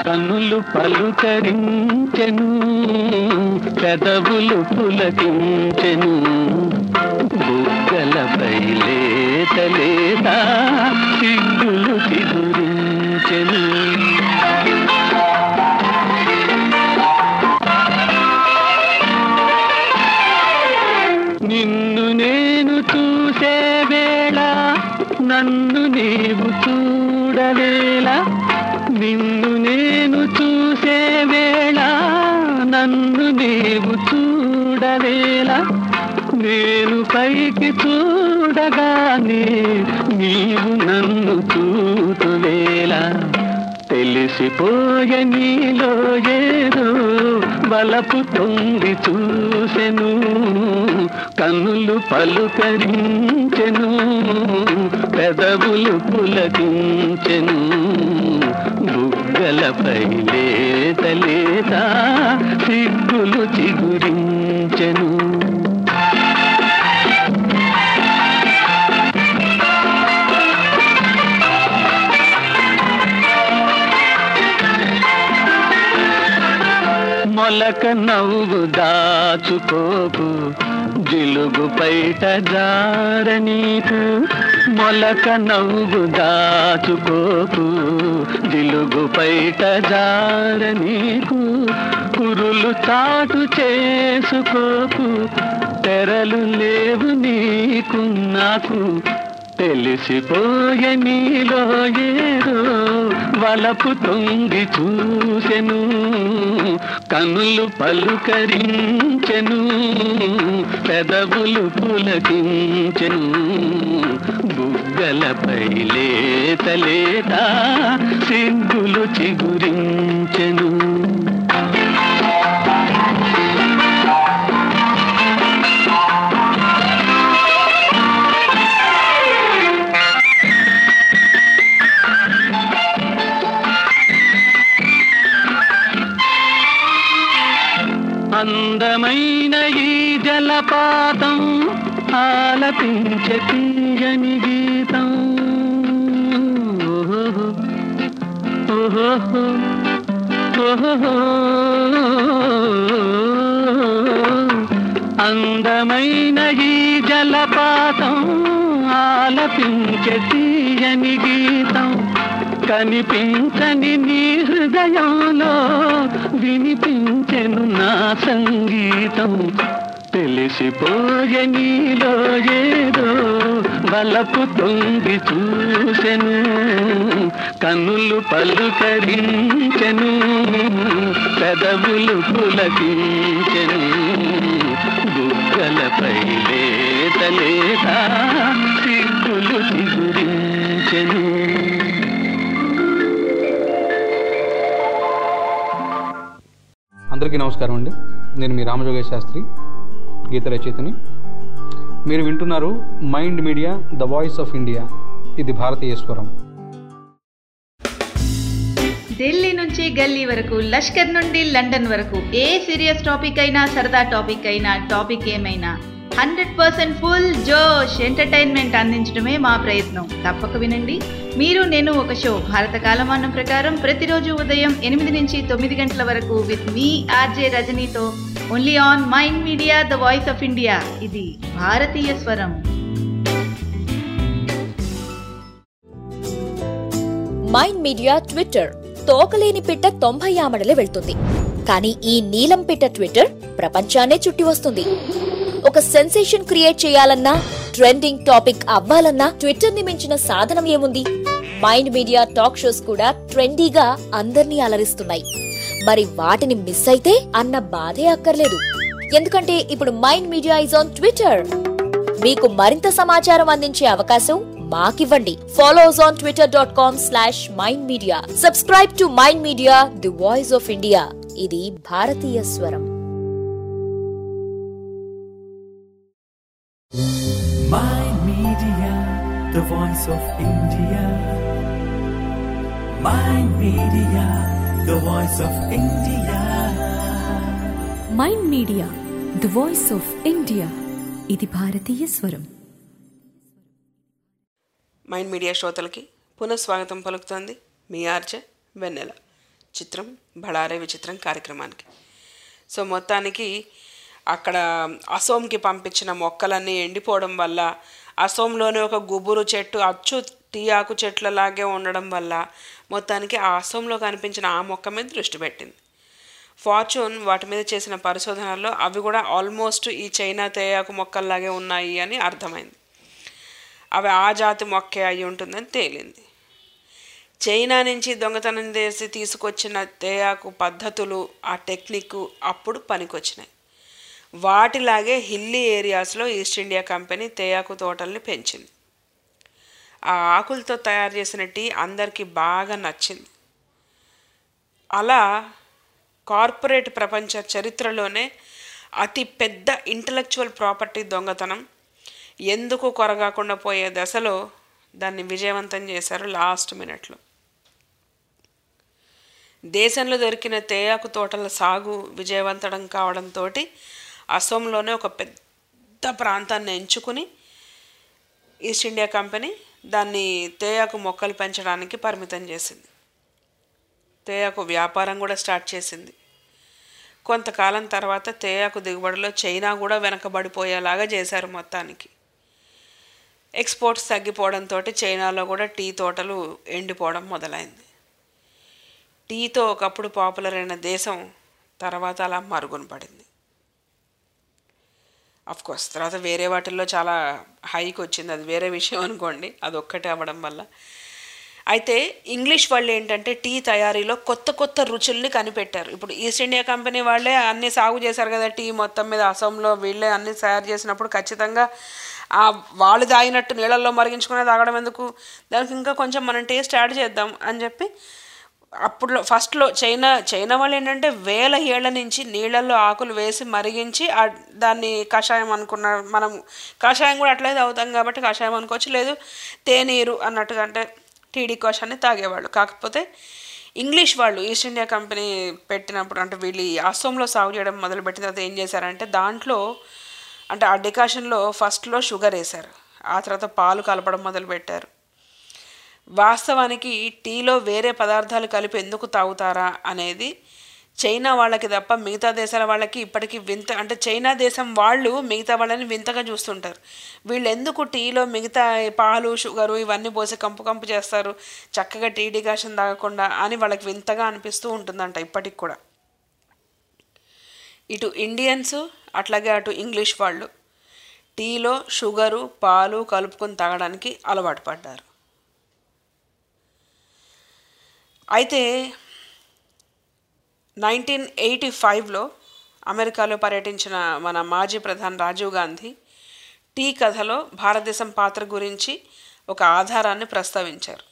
కన్నులు పలుకరించెను పెదవులు పులకించెను బుగ్గలపై లేత లేత సిగ్గులు చిగురించెను నిన్ను నేను చూసే వేళ నన్ను నీవు చూడలేలా నిన్ను నేను చూసే వేళ నన్ను నీవు చూడలేలా నేను పైకి చూడగానే నీవు నన్ను చూతువేలా తెలిసిపోయే నీలో ఏదో బలపు తొంగి చూసెను కన్నులు పలుకరించెను పెదవులు పులకించెను బుగ్గలపై లేత లేత సిగ్గులు చిగురించెను మొలక నవ్వు దాచుకోకు జిలుగు పైట జార నీకు మొలక నవ్వు దాచుకోకు జిలుగు పైట జార నీకు కురులు చాటు చేసుకోకు తెరలు లేవు నీకు నాకు తెలిసిపోయే నీలో ఏదో వలపు తొంగి చూసెను కన్నులు పలుకరించెను పెదవులు పులకించెను బుగ్గలపై లేత లేత సిగ్గులు చిగురించెను అందమైన ఈ జలపాతం ఆలపించే తీయని గీతం ఓహో ఓహో ఓహో అందమైన ఈ జలపాతం ఆలపించే తీయని గీతం కనిపించని నీ హృదయంలో వినిపించెను నా సంగీతం తెలిసిపోయే నీలో ఏదో బలపు తొంగి చూసెను కన్నులు పలుకరించెను పెదవులు పులకించెను బుగ్గలపై లేత లేత సిగ్గులు చిగురించెను అందరికీ నమస్కారం అండి నేను మీ రామజోగేశ్ శాస్త్రి గీత రచయితని మీరు వింటున్నారు Mind media the voice of India ఇది భారతీయ స్వరం ఢిల్లీ నుంచి గల్లీ వరకు లష్కర్ నుండి లండన్ వరకు ఏ సీరియస్ టాపిక్ అయినా సరదా టాపిక్ అయినా టాపిక్ ఏమైనా హండ్రెడ్ పర్సెంట్ ఫుల్ జోష్ ఎంటర్టైన్మెంట్ అందించడమే మా ప్రయత్నం తప్పక వినండి మీరు నేను ఒక షో భారత కాలమానం ప్రకారం ప్రతిరోజు ఉదయం ఎనిమిది నుంచి తొమ్మిది గంటల వరకు విత్ మీ ఆర్జే రజనీతో only on Mind media the voice of India ఇది భారతీయ స్వరం మైండ్ మీడియా ట్విట్టర్ తోకలేని పిట్ట తొంభై ఆమడలే వెళ్తుంది కానీ ఈ నీలం పిట్ట ట్విట్టర్ ప్రపంచాన్నే చుట్టి వస్తుంది ఒక సెన్సేషన్ క్రియేట్ చేయాలన్నా ట్రెండింగ్ టాపిక్ అవ్వాలన్నా ట్విట్టర్ ని మించిన సాధనం ఏముంది మైండ్ మీడియా టాక్ షోస్ కూడా ట్రెండీగా అందర్నీ అలరిస్తున్నాయి మరి వాటిని మిస్ అయితే అన్న బాధే అక్కర్లేదు ఎందుకంటే ఇప్పుడు Mind Media is on Twitter మీకు మరింత సమాచారం అందించే అవకాశం మాకివ్వండి follow us on Twitter dot com slash Mind Media subscribe to Mind Media the voice of India ఇది భారతీయ స్వరం Mind Media, the voice of India. Mind Media, the voice of India. Mind media the voice of India ఇది భారతీయ స్వరం mind media శ్రోతలకి పునఃస్వాగతం పలుకుతోంది మీ RJ వెన్నెల చిత్రం బళారే విచిత్రం కార్యక్రమానికి సో మొత్తానికి అక్కడ అసోంకి పంపించిన మొక్కలన్నీ ఎండిపోవడం వల్ల అసోంలోనే ఒక గుబురు చెట్టు అచ్చు టీ ఆకు చెట్లలాగే ఉండడం వల్ల మొత్తానికి ఆ అసోంలో కనిపించిన ఆ మొక్క మీద దృష్టి పెట్టింది ఫార్చ్యూన్ వాటి మీద చేసిన పరిశోధనల్లో అవి కూడా ఆల్మోస్ట్ ఈ చైనా తేయాకు మొక్కల్లాగే ఉన్నాయి అని అర్థమైంది అవి ఆ జాతి మొక్కే అయి ఉంటుందని తేలింది చైనా నుంచి దొంగతనం చేసి తీసుకొచ్చిన తేయాకు పద్ధతులు ఆ టెక్నిక్ అప్పుడు పనికొచ్చినాయి వాటిలాగే హిల్లీ ఏరియాస్లో ఈస్ట్ ఇండియా కంపెనీ తేయాకు తోటల్ని పెంచింది ఆ ఆకులతో తయారు చేసిన టీ అందరికీ బాగా నచ్చింది అలా కార్పొరేట్ ప్రపంచ చరిత్రలోనే అతి పెద్ద ఇంటలెక్చువల్ ప్రాపర్టీ దొంగతనం ఎందుకు కొరగాకుండా పోయే దశలో దాన్ని విజయవంతం చేశారు లాస్ట్ మినిట్లో దేశంలో దొరికిన తేయాకు తోటల సాగు విజయవంతం కావడంతో అసోంలోనే ఒక పెద్ద ప్రాంతాన్ని ఎంచుకుని ఈస్ట్ ఇండియా కంపెనీ దాన్ని తేయాకు మొక్కలు పెంచడానికి పరిమితం చేసింది తేయాకు వ్యాపారం కూడా స్టార్ట్ చేసింది కొంతకాలం తర్వాత తేయాకు దిగుబడిలో చైనా కూడా వెనకబడిపోయేలాగా చేశారు మొత్తానికి ఎక్స్పోర్ట్స్ తగ్గిపోవడంతో చైనాలో కూడా టీ తోటలు ఎండిపోవడం మొదలైంది టీతో ఒకప్పుడు పాపులర్ అయిన దేశం తర్వాత అలా మరుగున పడింది కోర్స్ తర్వాత వేరే వాటిల్లో చాలా హైకి వచ్చింది అది వేరే విషయం అనుకోండి అది ఒక్కటే అవ్వడం వల్ల అయితే ఇంగ్లీష్ వాళ్ళు ఏంటంటే టీ తయారీలో కొత్త కొత్త రుచుల్ని కనిపెట్టారు ఇప్పుడు ఈస్ట్ ఇండియా కంపెనీ వాళ్ళే అన్ని సాగు చేశారు కదా టీ మొత్తం మీద అసోంలో వీళ్ళే అన్ని తయారు చేసినప్పుడు ఖచ్చితంగా ఆ వాళ్ళు తాగినట్టు నీళ్ళల్లో మరిగించుకునే తాగడం ఎందుకు దానికి ఇంకా కొంచెం మనం టేస్ట్ యాడ్ చేద్దాం అని చెప్పి అప్పుడు ఫస్ట్లో చైనా చైనా వాళ్ళు ఏంటంటే వేల ఏళ్ల నుంచి నీళ్ళల్లో ఆకులు వేసి మరిగించి దాన్ని కషాయం అనుకున్నారు మనం కషాయం కూడా అట్లయితే అవుతాం కాబట్టి కషాయం అనుకోవచ్చు లేదు తేనీరు అన్నట్టుగా అంటే టీడీ కోషాన్ని తాగేవాళ్ళు కాకపోతే ఇంగ్లీష్ వాళ్ళు ఈస్ట్ ఇండియా కంపెనీ పెట్టినప్పుడు అంటే వీళ్ళు అసోంలో సాగు చేయడం మొదలుపెట్టిన తర్వాత ఏం చేశారంటే దాంట్లో అంటే ఆ డికాషన్లో ఫస్ట్లో షుగర్ వేశారు ఆ తర్వాత పాలు కలపడం మొదలుపెట్టారు వాస్తవానికి టీలో వేరే పదార్థాలు కలిపి ఎందుకు తాగుతారా అనేది చైనా వాళ్ళకి తప్ప మిగతా దేశాల వాళ్ళకి ఇప్పటికీ వింత అంటే చైనా దేశం వాళ్ళు మిగతా వాళ్ళని వింతగా చూస్తుంటారు వీళ్ళు ఎందుకు టీలో మిగతా పాలు షుగరు ఇవన్నీ పోసి కంపు కంపు చేస్తారు చక్కగా టీ డికాషన్ తాగకుండా అని వాళ్ళకి వింతగా అనిపిస్తూ ఉంటుందంట ఇప్పటికి కూడా ఇటు ఇండియన్స్ అట్లాగే అటు ఇంగ్లీష్ వాళ్ళు టీలో షుగరు పాలు కలుపుకొని తాగడానికి అలవాటు పడ్డారు అయితే నైన్టీన్ ఎయిటీ ఫైవ్లో అమెరికాలో పర్యటించిన మన మాజీ ప్రధాని రాజీవ్ గాంధీ టీ కథలో భారతదేశం పాత్ర గురించి ఒక ఆధారాన్ని ప్రస్తావించారు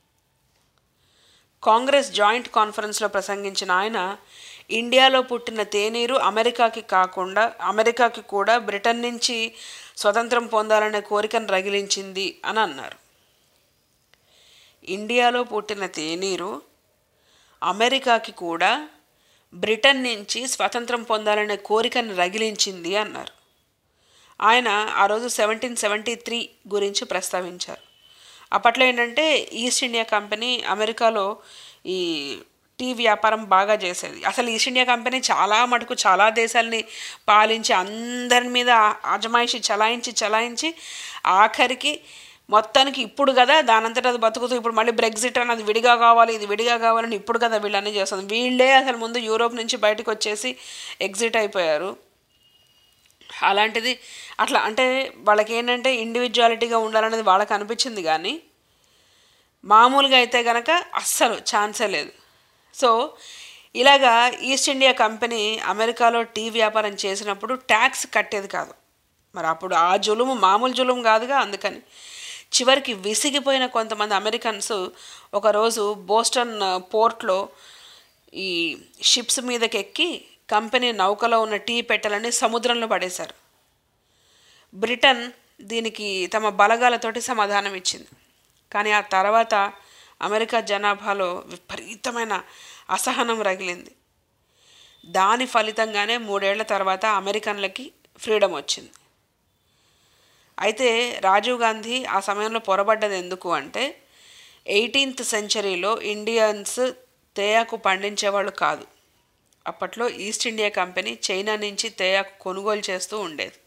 కాంగ్రెస్ జాయింట్ కాన్ఫరెన్స్లో ప్రసంగించిన ఆయన ఇండియాలో పుట్టిన తేనీరు అమెరికాకి కాకుండా అమెరికాకి కూడా బ్రిటన్ నుంచి స్వతంత్రం పొందాలనే కోరికను రగిలించింది అని అన్నారు ఇండియాలో పుట్టిన తేనీరు అమెరికాకి కూడా బ్రిటన్ నుంచి స్వతంత్రం పొందాలనే కోరికను రగిలించింది అన్నారు ఆయన ఆ రోజు సెవెంటీన్ సెవెంటీ త్రీ గురించి ప్రస్తావించారు అప్పట్లో ఏంటంటే ఈస్ట్ ఇండియా కంపెనీ అమెరికాలో ఈ టీ వ్యాపారం బాగా చేసేది అసలు ఈస్ట్ ఇండియా కంపెనీ చాలా మటుకు చాలా దేశాలని పాలించి అందరి మీద అజమాయిషి చలాయించి చలాయించి ఆఖరికి మొత్తానికి ఇప్పుడు కదా దానంతటా అది బతుకుతూ ఇప్పుడు మళ్ళీ బ్రెగ్జిట్ అన్నది విడిగా కావాలి ఇది విడిగా కావాలని ఇప్పుడు కదా వీళ్ళన్నీ చేస్తుంది వీళ్ళే అసలు ముందు యూరోప్ నుంచి బయటకు వచ్చేసి ఎగ్జిట్ అయిపోయారు అలాంటిది అట్లా అంటే వాళ్ళకి ఏంటంటే ఇండివిజువాలిటీగా ఉండాలనేది వాళ్ళకి అనిపించింది కానీ మామూలుగా అయితే కనుక అస్సలు ఛాన్సే లేదు సో ఇలాగా ఈస్ట్ ఇండియా కంపెనీ అమెరికాలో టీ వ్యాపారం చేసినప్పుడు ట్యాక్స్ కట్టేది కాదు మరి అప్పుడు ఆ జులుము మామూలు జులుము కాదుగా అందుకని చివరికి విసిగిపోయిన కొంతమంది అమెరికన్స్ ఒకరోజు బోస్టన్ పోర్ట్లో ఈ షిప్స్ మీదకి ఎక్కి కంపెనీ నౌకలో ఉన్న టీ పెట్టెలని సముద్రంలో పడేశారు బ్రిటన్ దీనికి తమ బలగాలతోటి సమాధానం ఇచ్చింది కానీ ఆ తర్వాత అమెరికా జనాభాలో విపరీతమైన అసహనం రగిలింది దాని ఫలితంగానే మూడేళ్ల తర్వాత అమెరికన్లకి ఫ్రీడమ్ వచ్చింది అయితే రాజీవ్ గాంధీ ఆ సమయంలో పొరబడ్డది ఎందుకు అంటే ఎయిటీన్త్ సెంచరీలో ఇండియన్స్ తేయాకు పండించేవాళ్ళు కాదు అప్పట్లో ఈస్ట్ ఇండియా కంపెనీ చైనా నుంచి తేయాకు కొనుగోలు చేస్తూ ఉండేది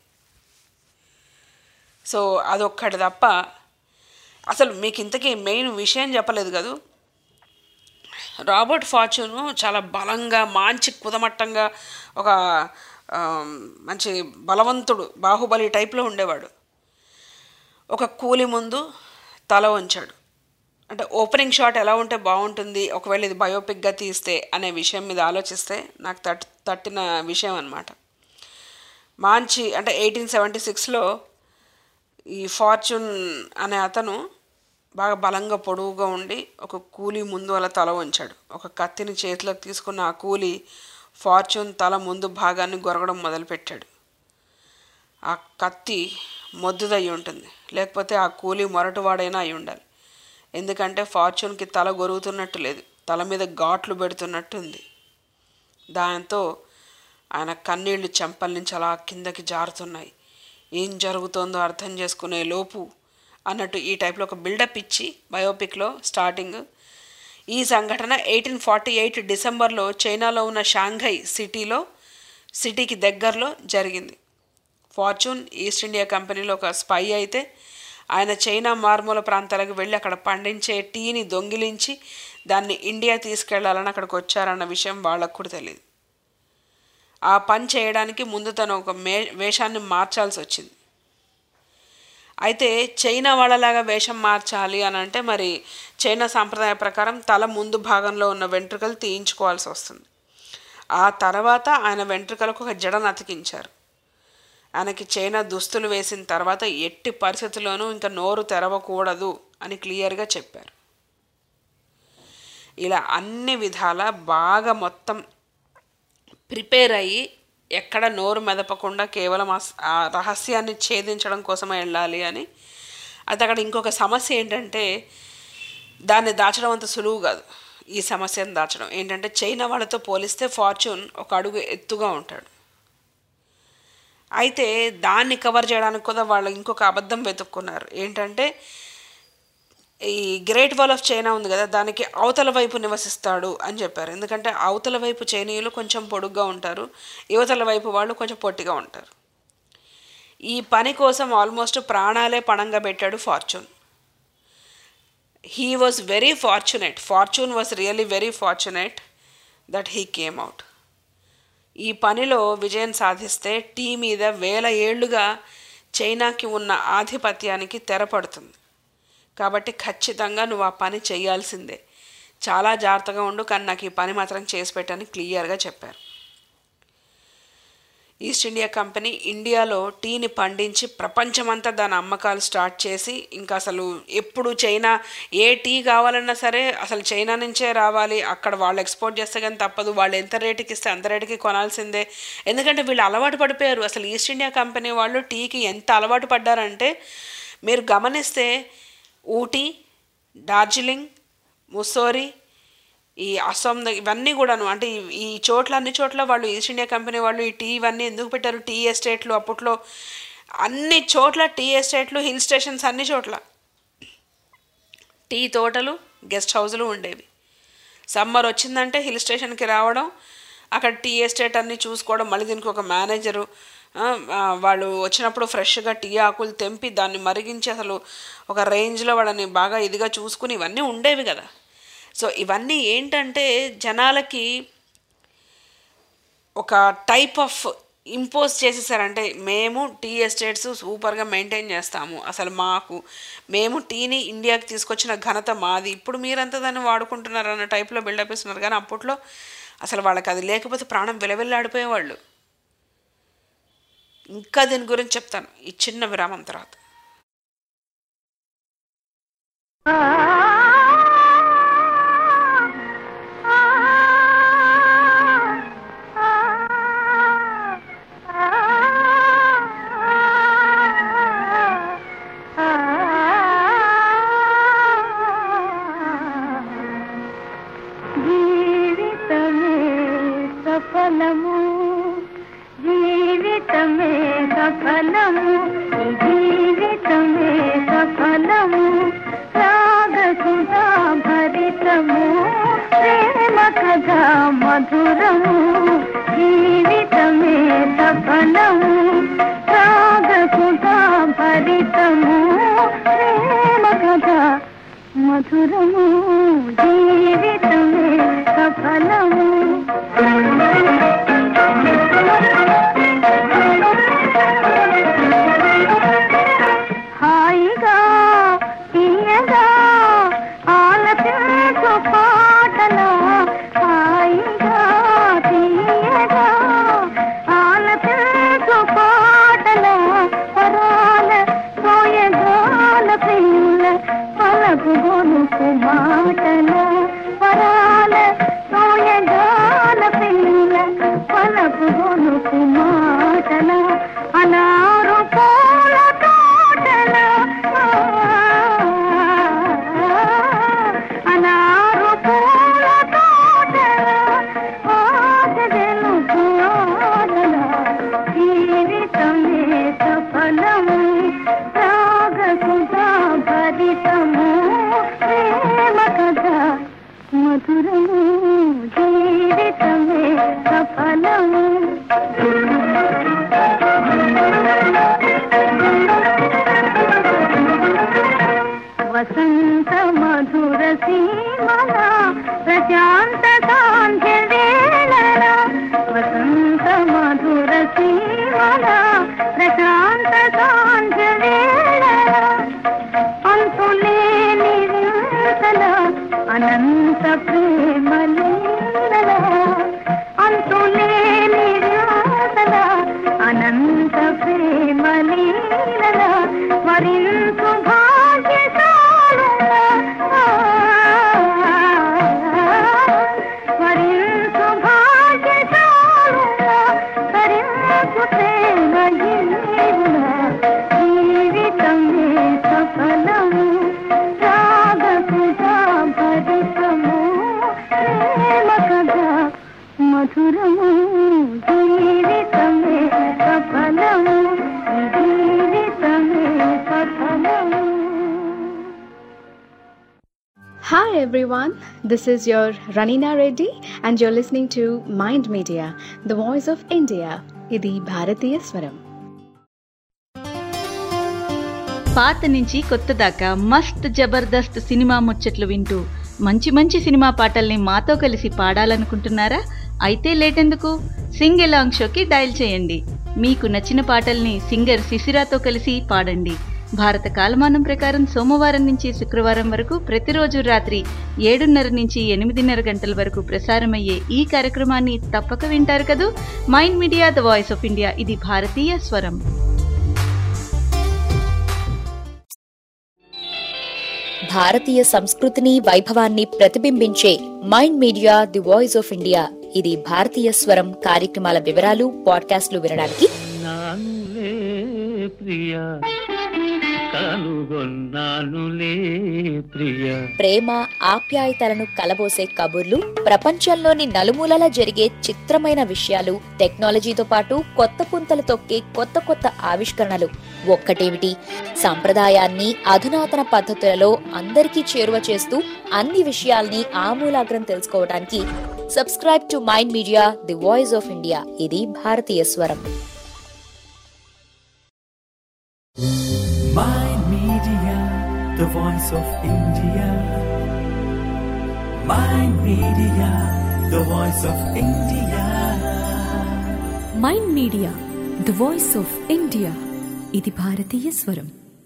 సో అదొక్కటి తప్ప అసలు మీకు ఇంతకీ మెయిన్ విషయం చెప్పలేదు కదూ రాబర్ట్ ఫార్చ్యూను చాలా బలంగా మంచి కుదమట్టంగా ఒక ఆ, మంచి బలవంతుడు బాహుబలి టైప్లో ఉండేవాడు ఒక కూలి ముందు తల వంచాడు అంటే ఓపెనింగ్ షాట్ ఎలా ఉంటే బాగుంటుంది ఒకవేళ ఇది బయోపిక్గా తీస్తే అనే విషయం మీద ఆలోచిస్తే నాకు తట్ తట్టిన విషయం అనమాట మంచి అంటే ఎయిటీన్ సెవెంటీ సిక్స్లో ఈ ఫార్చ్యూన్ అనే అతను బాగా బలంగా పొడవుగా ఉండి ఒక కూలీ ముందు అలా తల వంచాడు ఒక కత్తిని చేతిలోకి తీసుకున్న ఆ కూలీ ఫార్చ్యూన్ తల ముందు భాగాన్ని గొరగడం మొదలుపెట్టాడు ఆ కత్తి మొద్దుదై ఉంటుంది లేకపోతే ఆ కూలీ మొరటువాడైనా అయి ఉండాలి ఎందుకంటే ఫార్చ్యూన్కి తల గొరుగుతున్నట్టు లేదు తల మీద ఘాట్లు పెడుతున్నట్టు ఉంది దాంతో ఆయన కన్నీళ్లు చెంపల నుంచి అలా కిందకి జారుతున్నాయి ఏం జరుగుతోందో అర్థం చేసుకునే లోపు అన్నట్టు ఈ టైప్లో ఒక బిల్డప్ ఇచ్చి బయోపిక్లో స్టార్టింగ్ ఈ సంఘటన ఎయిటీన్ ఫార్టీ ఎయిట్ డిసెంబర్లో చైనాలో ఉన్న షాంఘై సిటీలో సిటీకి దగ్గరలో జరిగింది ఫార్చ్యూన్ ఈస్ట్ ఇండియా కంపెనీలో ఒక స్పై అయితే ఆయన చైనా మారుమూల ప్రాంతాలకు వెళ్ళి అక్కడ పండించే టీని దొంగిలించి దాన్ని ఇండియా తీసుకెళ్లాలని అక్కడికి వచ్చారన్న విషయం వాళ్ళకు కూడా తెలియదు ఆ పని చేయడానికి ముందు తను ఒక మే వేషాన్ని మార్చాల్సి వచ్చింది అయితే చైనా వాళ్ళలాగా వేషం మార్చాలి అని అంటే మరి చైనా సాంప్రదాయ ప్రకారం తల ముందు భాగంలో ఉన్న వెంట్రుకలు తీయించుకోవాల్సి వస్తుంది ఆ తర్వాత ఆయన వెంట్రుకలకు ఒక జడను అతికించారు ఆయనకి చైనా దుస్తులు వేసిన తర్వాత ఎట్టి పరిస్థితుల్లోనూ ఇంకా నోరు తెరవకూడదు అని క్లియర్గా చెప్పారు ఇలా అన్ని విధాల బాగా మొత్తం ప్రిపేర్ అయ్యి ఎక్కడ నోరు మెదపకుండా కేవలం ఆ స- ఆ రహస్యాన్ని ఛేదించడం కోసమే వెళ్ళాలి అని అది అక్కడ ఇంకొక సమస్య ఏంటంటే దాన్ని దాచడం అంత సులువు కాదు ఈ సమస్యను దాచడం ఏంటంటే చైనా వాళ్ళతో పోలిస్తే ఫార్చ్యూన్ ఒక అడుగు ఎత్తుగా ఉంటాడు అయితే దాన్ని కవర్ చేయడానికి కూడా వాళ్ళు ఇంకొక అబద్ధం వెతుక్కున్నారు ఏంటంటే ఈ గ్రేట్ వాల్ ఆఫ్ చైనా ఉంది కదా దానికి అవతల వైపు నివసిస్తాడు అని చెప్పారు ఎందుకంటే అవతల వైపు చైనీయులు కొంచెం పొడుగ్గా ఉంటారు యువతల వైపు వాళ్ళు కొంచెం పొట్టిగా ఉంటారు ఈ పని కోసం ఆల్మోస్ట్ ప్రాణాలే పణంగా పెట్టాడు Fortune he was very fortunate Fortune was really very fortunate that he came out ఈ పనిలో విజయం సాధిస్తే టీ మీద వేల ఏళ్లుగా చైనాకి ఉన్న ఆధిపత్యానికి తెరపడుతుంది కాబట్టి ఖచ్చితంగా నువ్వు ఆ పని చేయాల్సిందే చాలా జాగ్రత్తగా ఉండు కానీ నాకు ఈ పని మాత్రం చేసి పెట్టని క్లియర్గా చెప్పారు ఈస్ట్ ఇండియా కంపెనీ ఇండియాలో టీని పండించి ప్రపంచమంతా దాని అమ్మకాలు స్టార్ట్ చేసి ఇంకా అసలు ఎప్పుడు చైనా ఏ టీ కావాలన్నా సరే అసలు చైనా నుంచే రావాలి అక్కడ వాళ్ళు ఎక్స్పోర్ట్ చేస్తే కానీ తప్పదు వాళ్ళు ఎంత రేటుకి ఇస్తే అంత రేటుకి కొనాల్సిందే ఎందుకంటే వీళ్ళు అలవాటు పడిపోయారు అసలు ఈస్ట్ ఇండియా కంపెనీ వాళ్ళు టీకి ఎంత అలవాటు పడ్డారంటే మీరు గమనిస్తే ఊటీ డార్జిలింగ్ ముస్సోరి ఈ అస్సాం ద- ఇవన్నీ కూడాను అంటే ఈ- ఈ చోట్ల అన్ని చోట్ల వాళ్ళు ఈస్ట్ ఇండియా కంపెనీ వాళ్ళు ఈ టీ ఇవన్నీ ఎందుకు పెట్టారు టీ ఎస్టేట్లు అప్పట్లో అన్ని చోట్ల టీ ఎస్టేట్లు హిల్ స్టేషన్స్ అన్ని చోట్ల టీ తోటలు గెస్ట్ హౌజులు ఉండేవి సమ్మర్ వచ్చిందంటే హిల్ స్టేషన్కి రావడం అక్కడ టీ ఎస్టేట్ అన్నీ చూసుకోవడం మళ్ళీ దీనికి ఒక మేనేజరు ఆ, ఆ, వాళ్ళు వచ్చినప్పుడు ఫ్రెష్గా టీ ఆకులు తెంపి దాన్ని మరిగించి అసలు ఒక రేంజ్లో వాళ్ళని బాగా ఇదిగా చూసుకుని ఇవన్నీ ఉండేవి కదా సో ఇవన్నీ ఏంటంటే జనాలకి ఒక టైప్ ఆఫ్ ఇంపోజ్ చేసేసారంటే మేము టీ ఎస్టేట్స్ సూపర్గా మెయింటైన్ చేస్తాము అసలు మాకు మేము టీని ఇండియాకి తీసుకొచ్చిన ఘనత మాది ఇప్పుడు మీరంతా దాన్ని వాడుకుంటున్నారు అన్న టైప్లో బిల్డప్ ఇస్తున్నారు కానీ అప్పట్లో అసలు వాళ్ళకి అది లేకపోతే ప్రాణం విలవిల్లాడిపోయేవాళ్ళు ఇంకా దీని గురించి చెప్తాను ఈ చిన్న విరామం తర్వాత జీవితమే సఫలము జీవితమే సఫలము ఈ జీవితమే సఫలము రాగ మధురము జీవితమే సఫలము రాగసుధా భరితము ప్రేమ కథ మధురము జీవితమే సఫలము హాయిగా తీయగా ఆలపించు పాటల హాయిగా తీయగా ఆలపించు పాటల పరాల సోయగాల పిల్ల పలపు గొనుకు మాటల పరాల సోయగాల పిల్ల పలపు గొనుకు మాటల అనారు పూల తోటల అనారు పూల తోటల ఆశలు ఆటల జీవితమే సఫలము రాగసుధా భరితము ప్రేమ కథ మధురము జీవితమే సఫలము వసంత మధుర సీమల ప్రశాంత సాంధ్య వేళల వసంత మధుర సీమల ప్రశాంత సాంధ్య వేళల అంతులేని వింతల అనంత ప్రేమ లీలల అంతులేని వింతల అనంత ప్రేమ లీలల మరింత భాగ్యశాలుల మరింత భాగ్యశాలుల తరింపు ప్రేమ జీవుల జీవితమే సఫలము రాగసుధా భరితము ప్రేమ కథ మధురము జీవితమే సఫలము జీవితమే సఫలము Hi everyone, this is your Ranina Reddy and you're listening to Mind Media, the voice of India. ఇది భారతీయ స్వరం పాత నుంచి కొత్త దాకా మస్త్ జబర్దస్త్ సినిమా ముచ్చట్లు వింటూ మంచి మంచి సినిమా పాటల్ని మాతో కలిసి పాడాలనుకుంటున్నారా అయితే లేటెందుకు సింగ్ ఎలాంగ్ షోకి డయల్ చేయండి మీకు నచ్చిన పాటల్ని సింగర్ శిశిరాతో కలిసి పాడండి భారత కాలమానం ప్రకారం సోమవారం నుంచి శుక్రవారం వరకు ప్రతిరోజు రాత్రి ఏడున్నర నుంచి ఎనిమిదిన్నర గంటల వరకు ప్రసారమయ్యే ఈ కార్యక్రమాన్ని తప్పక వింటారు కదూ Mind media the voice of India ఇది భారతీయ స్వరం భారతీయ సంస్కృతిని వైభవాన్ని ప్రతిబింబించే Mind Media the voice of India ఇది భారతీయ స్వరం కార్యక్రమాల వివరాలు పాడ్కాస్ట్లు వినడానికి నానులే ప్రియ కనుగొన్నానులే ప్రియ ప్రేమ ఆప్యాయతలను కలబోసే కబుర్లు ప్రపంచంలోని నలుమూలలా జరిగే చిత్రమైన విషయాలు టెక్నాలజీతో పాటు కొత్త పుంతలు తొక్కే కొత్త కొత్త ఆవిష్కరణలు ఒక్కటేమిటి సంప్రదాయాన్ని అధునాతన పద్ధతులలో అందరికీ చేరువ చేస్తూ అన్ని విషయాల్ని ఆమూలాగ్రం తెలుసుకోవడానికి subscribe to Mind Media the voice of India ఇది భారతీయ స్వరం Mind Media, the voice of India. Mind Media, the voice of India. Mind media the voice of India ఇది భారతీయ స్వరం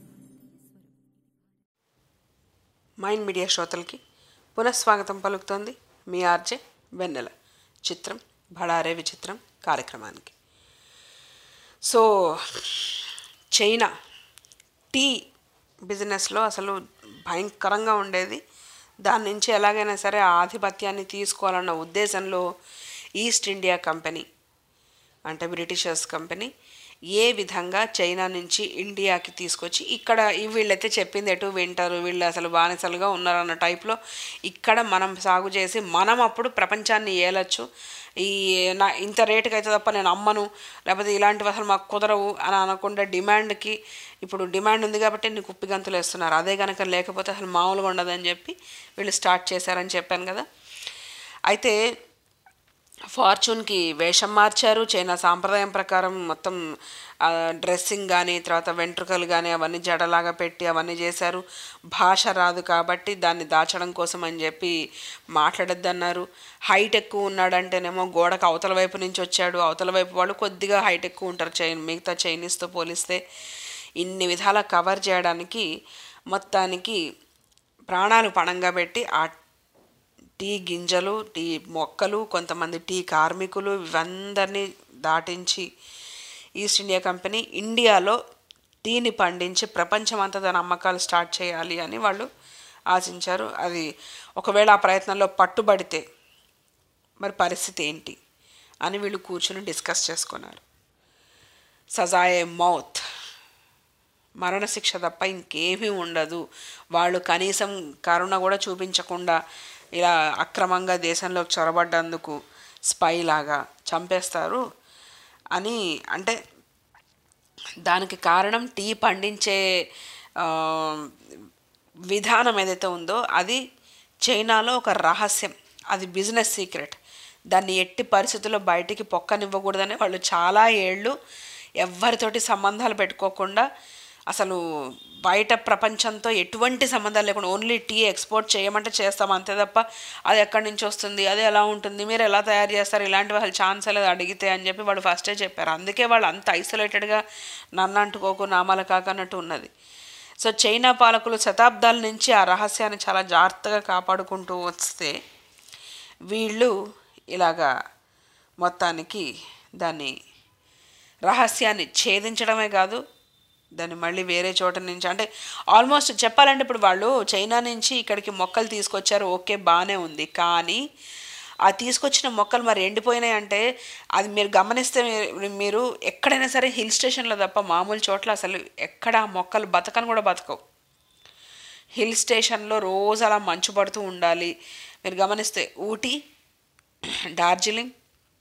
మైండ్ మీడియా శ్రోతలకి పునఃస్వాగతం పలుకుతోంది మీ ఆర్జే వెన్నెల చిత్రం భడారే విచిత్రం కార్యక్రమానికి సో చైనా టీ బిజినెస్లో అసలు భయంకరంగా ఉండేది దాని నుంచి ఎలాగైనా సరే ఆ ఆధిపత్యాన్ని తీసుకోవాలన్న ఉద్దేశంలో ఈస్ట్ ఇండియా కంపెనీ అంటే బ్రిటిషర్స్ కంపెనీ ఏ విధంగా చైనా నుంచి ఇండియాకి తీసుకొచ్చి ఇక్కడ ఈ వీళ్ళైతే చెప్పింది ఎటు వింటారు వీళ్ళు అసలు బానిసలుగా ఉన్నారన్న టైప్లో ఇక్కడ మనం సాగు చేసి మనం అప్పుడు ప్రపంచాన్ని ఏలొచ్చు ఈ నా ఇంత రేటుకి అయితే తప్ప నేను అమ్మను లేకపోతే ఇలాంటివి అసలు మాకు కుదరవు అని అనకుండా డిమాండ్కి ఇప్పుడు డిమాండ్ ఉంది కాబట్టి నీకు ఉప్పి గంతులు వేస్తున్నారు అదే కనుక లేకపోతే అసలు మామూలుగా ఉండదని చెప్పి వీళ్ళు స్టార్ట్ చేశారని చెప్పాను కదా అయితే ఫార్చ్యూన్కి వేషం మార్చారు చైనా సాంప్రదాయం ప్రకారం మొత్తం ఆ, డ్రెస్సింగ్ కానీ తర్వాత వెంట్రుకలు కానీ అవన్నీ జడలాగా పెట్టి అవన్నీ చేశారు భాష రాదు కాబట్టి దాన్ని దాచడం కోసం అని చెప్పి మాట్లాడొద్దన్నారు హైట్ ఎక్కువ ఉన్నాడంటేనేమో గోడకు అవతల వైపు నుంచి వచ్చాడు అవతల వైపు వాళ్ళు కొద్దిగా హైట్ ఎక్కువ ఉంటారు చైన్ మిగతా చైనీస్తో పోలిస్తే ఇన్ని విధాల కవర్ చేయడానికి మొత్తానికి ప్రాణాలు పణంగా పెట్టి ఆ టీ గింజలు టీ మొక్కలు కొంతమంది టీ కార్మికులు ఇవందరినీ దాటించి ఈస్ట్ ఇండియా కంపెనీ ఇండియాలో టీని పండించి ప్రపంచమంతా దాని అమ్మకాలు స్టార్ట్ చేయాలి అని వాళ్ళు ఆశించారు అది ఒకవేళ ఆ ప్రయత్నంలో పట్టుబడితే మరి పరిస్థితి ఏంటి అని వీళ్ళు కూర్చుని డిస్కస్ చేసుకున్నారు సజాయే మౌత్ మరణశిక్ష తప్ప ఇంకేమీ ఉండదు వాళ్ళు కనీసం కరుణ కూడా చూపించకుండా ఇలా అక్రమంగా దేశంలోకి చొరబడ్డందుకు స్పై లాగా చంపేస్తారు అని అంటే దానికి కారణం టీ పండించే ఆ, విధానం ఏదైతే ఉందో అది చైనాలో ఒక రహస్యం అది బిజినెస్ సీక్రెట్ దాన్ని ఎట్టి పరిస్థితుల్లో బయటికి పొక్కనివ్వకూడదని వాళ్ళు చాలా ఏళ్ళు ఎవరితోటి సంబంధాలు పెట్టుకోకుండా అసలు బయట ప్రపంచంతో ఎటువంటి సంబంధాలు లేకుండా ఓన్లీ టీ ఎక్స్పోర్ట్ చేయమంటే చేస్తాం అంతే తప్ప అది ఎక్కడి నుంచి వస్తుంది అది ఎలా ఉంటుంది మీరు ఎలా తయారు చేస్తారు ఇలాంటివి అసలు ఛాన్స్ లేదు అడిగితే అని చెప్పి వాళ్ళు ఫస్టే చెప్పారు అందుకే వాళ్ళు అంత ఐసోలేటెడ్గా నన్ను అంటుకోకు నామాల కాకన్నట్టు ఉన్నది సో చైనా పాలకులు శతాబ్దాల నుంచి ఆ రహస్యాన్ని చాలా జాగ్రత్తగా కాపాడుకుంటూ వస్తే వీళ్ళు ఇలాగా మొత్తానికి దాన్ని రహస్యాన్ని ఛేదించడమే కాదు దాన్ని మళ్ళీ వేరే చోట నుంచి అంటే ఆల్మోస్ట్ చెప్పాలంటే ఇప్పుడు వాళ్ళు చైనా నుంచి ఇక్కడికి మొక్కలు తీసుకొచ్చారు ఓకే బాగానే ఉంది కానీ ఆ తీసుకొచ్చిన మొక్కలు మరి ఎండిపోయినాయి అంటే అది మీరు గమనిస్తే మీరు- మీరు ఎక్కడైనా సరే హిల్ స్టేషన్లో తప్ప మామూలు చోట్ల అసలు ఎక్కడ ఆ మొక్కలు బతకని కూడా బతకవు హిల్ స్టేషన్లో రోజు అలా మంచు పడుతూ ఉండాలి మీరు గమనిస్తే ఊటీ డార్జిలింగ్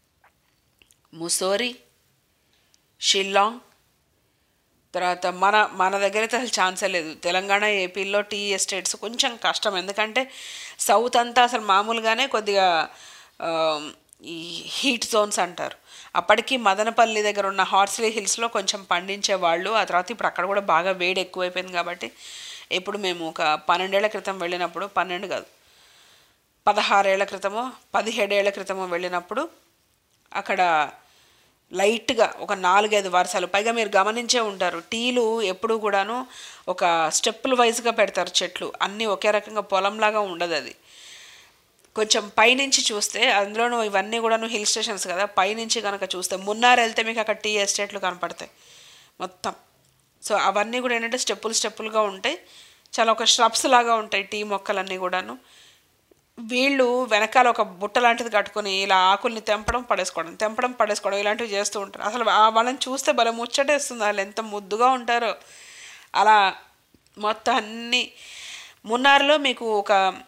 ముసోరి షిల్లాంగ్ తర్వాత మన మన దగ్గర అయితే అసలు ఛాన్సే లేదు తెలంగాణ ఏపీలో టీ ఎస్టేట్స్ కొంచెం కష్టం ఎందుకంటే సౌత్ అంతా అసలు మామూలుగానే కొద్దిగా ఆ, ఈ హీట్ జోన్స్ అంటారు అప్పటికి మదనపల్లి దగ్గర ఉన్న హార్స్లీ హిల్స్లో కొంచెం పండించే వాళ్ళు ఆ తర్వాత ఇప్పుడు అక్కడ కూడా బాగా వేడి ఎక్కువైపోయింది కాబట్టి ఇప్పుడు మేము ఒక పన్నెండేళ్ల క్రితం వెళ్ళినప్పుడు పన్నెండు కాదు పదహారేళ్ల క్రితమో పదిహేడేళ్ల క్రితమో వెళ్ళినప్పుడు అక్కడ లైట్గా ఒక నాలుగైదు వరుసలు పైగా మీరు గమనించే ఉంటారు టీలు ఎప్పుడు కూడాను ఒక స్టెప్పుల వైజ్గా పెడతారు చెట్లు అన్నీ ఒకే రకంగా పొలంలాగా ఉండదు అది కొంచెం పైనుంచి చూస్తే అందులోనూ ఇవన్నీ కూడాను హిల్ స్టేషన్స్ కదా పైనుంచి కనుక చూస్తే మున్నార్ వెళ్తే మీకు అక్కడ టీ ఎస్టేట్లు కనపడతాయి మొత్తం సో అవన్నీ కూడా ఏంటంటే స్టెప్పులు స్టెప్పులుగా ఉంటాయి చాలా ఒక స్hrubs లాగా ఉంటాయి టీ మొక్కలన్నీ కూడాను వీళ్ళు వెనకాల ఒక బుట్ట లాంటిది కట్టుకొని ఇలా ఆకుల్ని తెంపడం పడేసుకోవడం తెంపడం పడేసుకోవడం ఇలాంటివి చేస్తూ ఉంటారు అసలు ఆ వాళ్ళని చూస్తే భలే ముచ్చటేస్తుంది వాళ్ళు ఎంత ముద్దుగా ఉంటారో అలా మొత్తం అన్ని మున్నార్లో మీకు ఒక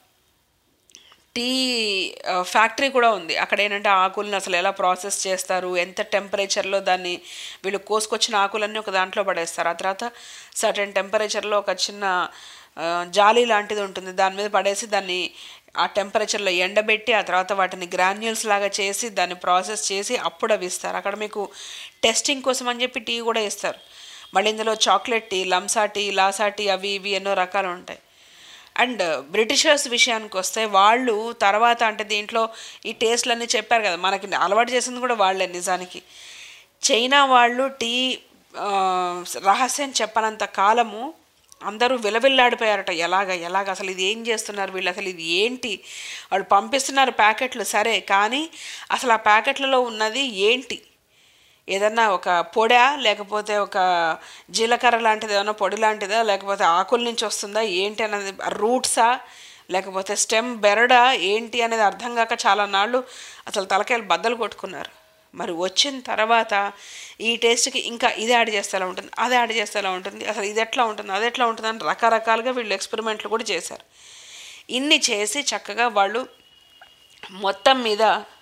టీ ఆ, ఫ్యాక్టరీ కూడా ఉంది అక్కడ ఏంటంటే ఆకుల్ని అసలు ఎలా ప్రాసెస్ చేస్తారు ఎంత టెంపరేచర్లో దాన్ని వీళ్ళు కోసుకొచ్చిన ఆకులన్నీ ఒక దాంట్లో పడేస్తారు ఆ తర్వాత సర్టెన్ టెంపరేచర్లో ఒక చిన్న ఆ, జాలి లాంటిది ఉంటుంది దాని మీద పడేసి దాన్ని ఆ టెంపరేచర్లో ఎండబెట్టి ఆ తర్వాత వాటిని గ్రాన్యూల్స్ లాగా చేసి దాన్ని ప్రాసెస్ చేసి అప్పుడు అవి ఇస్తారు అక్కడ మీకు టెస్టింగ్ కోసం అని చెప్పి టీ కూడా ఇస్తారు మళ్ళీ ఇందులో చాక్లెట్ టీ లంసా టీ లాసా టీ అవి ఇవి ఎన్నో రకాలు ఉంటాయి అండ్ బ్రిటిషర్స్ విషయానికి వస్తే వాళ్ళు తర్వాత అంటే దీంట్లో ఈ టేస్ట్లన్నీ చెప్పారు కదా మనకి అలవాటు చేసింది కూడా వాళ్ళే నిజానికి చైనా వాళ్ళు టీ ఆ, రహస్యం చెప్పనంత కాలము అందరూ విలవిల్లాడిపోయారట ఎలాగ ఎలాగ అసలు ఇది ఏం చేస్తున్నారు వీళ్ళు అసలు ఇది ఏంటి వాళ్ళు పంపిస్తున్నారు ప్యాకెట్లు సరే కానీ అసలు ఆ ప్యాకెట్లలో ఉన్నది ఏంటి ఏదన్నా ఒక పొడా లేకపోతే ఒక జీలకర్ర లాంటిది ఏదైనా పొడి లాంటిదా లేకపోతే ఆకుల నుంచి వస్తుందా ఏంటి అన్నది రూట్సా లేకపోతే స్టెమ్ బెరడా ఏంటి అనేది అర్థం కాక చాలా నాళ్ళు అసలు తలకాయలు బద్దలు కొట్టుకున్నారు మరి వచ్చిన తర్వాత ఈ టేస్ట్కి ఇంకా ఇది యాడ్ చేస్తే ఎలా ఉంటుంది అది యాడ్ చేస్తే ఎలా ఉంటుంది అసలు ఇది ఎట్లా ఉంటుంది అది ఎట్లా ఉంటుంది అని రకరకాలుగా వీళ్ళు ఎక్స్పెరిమెంట్లు కూడా చేశారు ఇన్ని చేసి చక్కగా వాళ్ళు మొత్తం మీద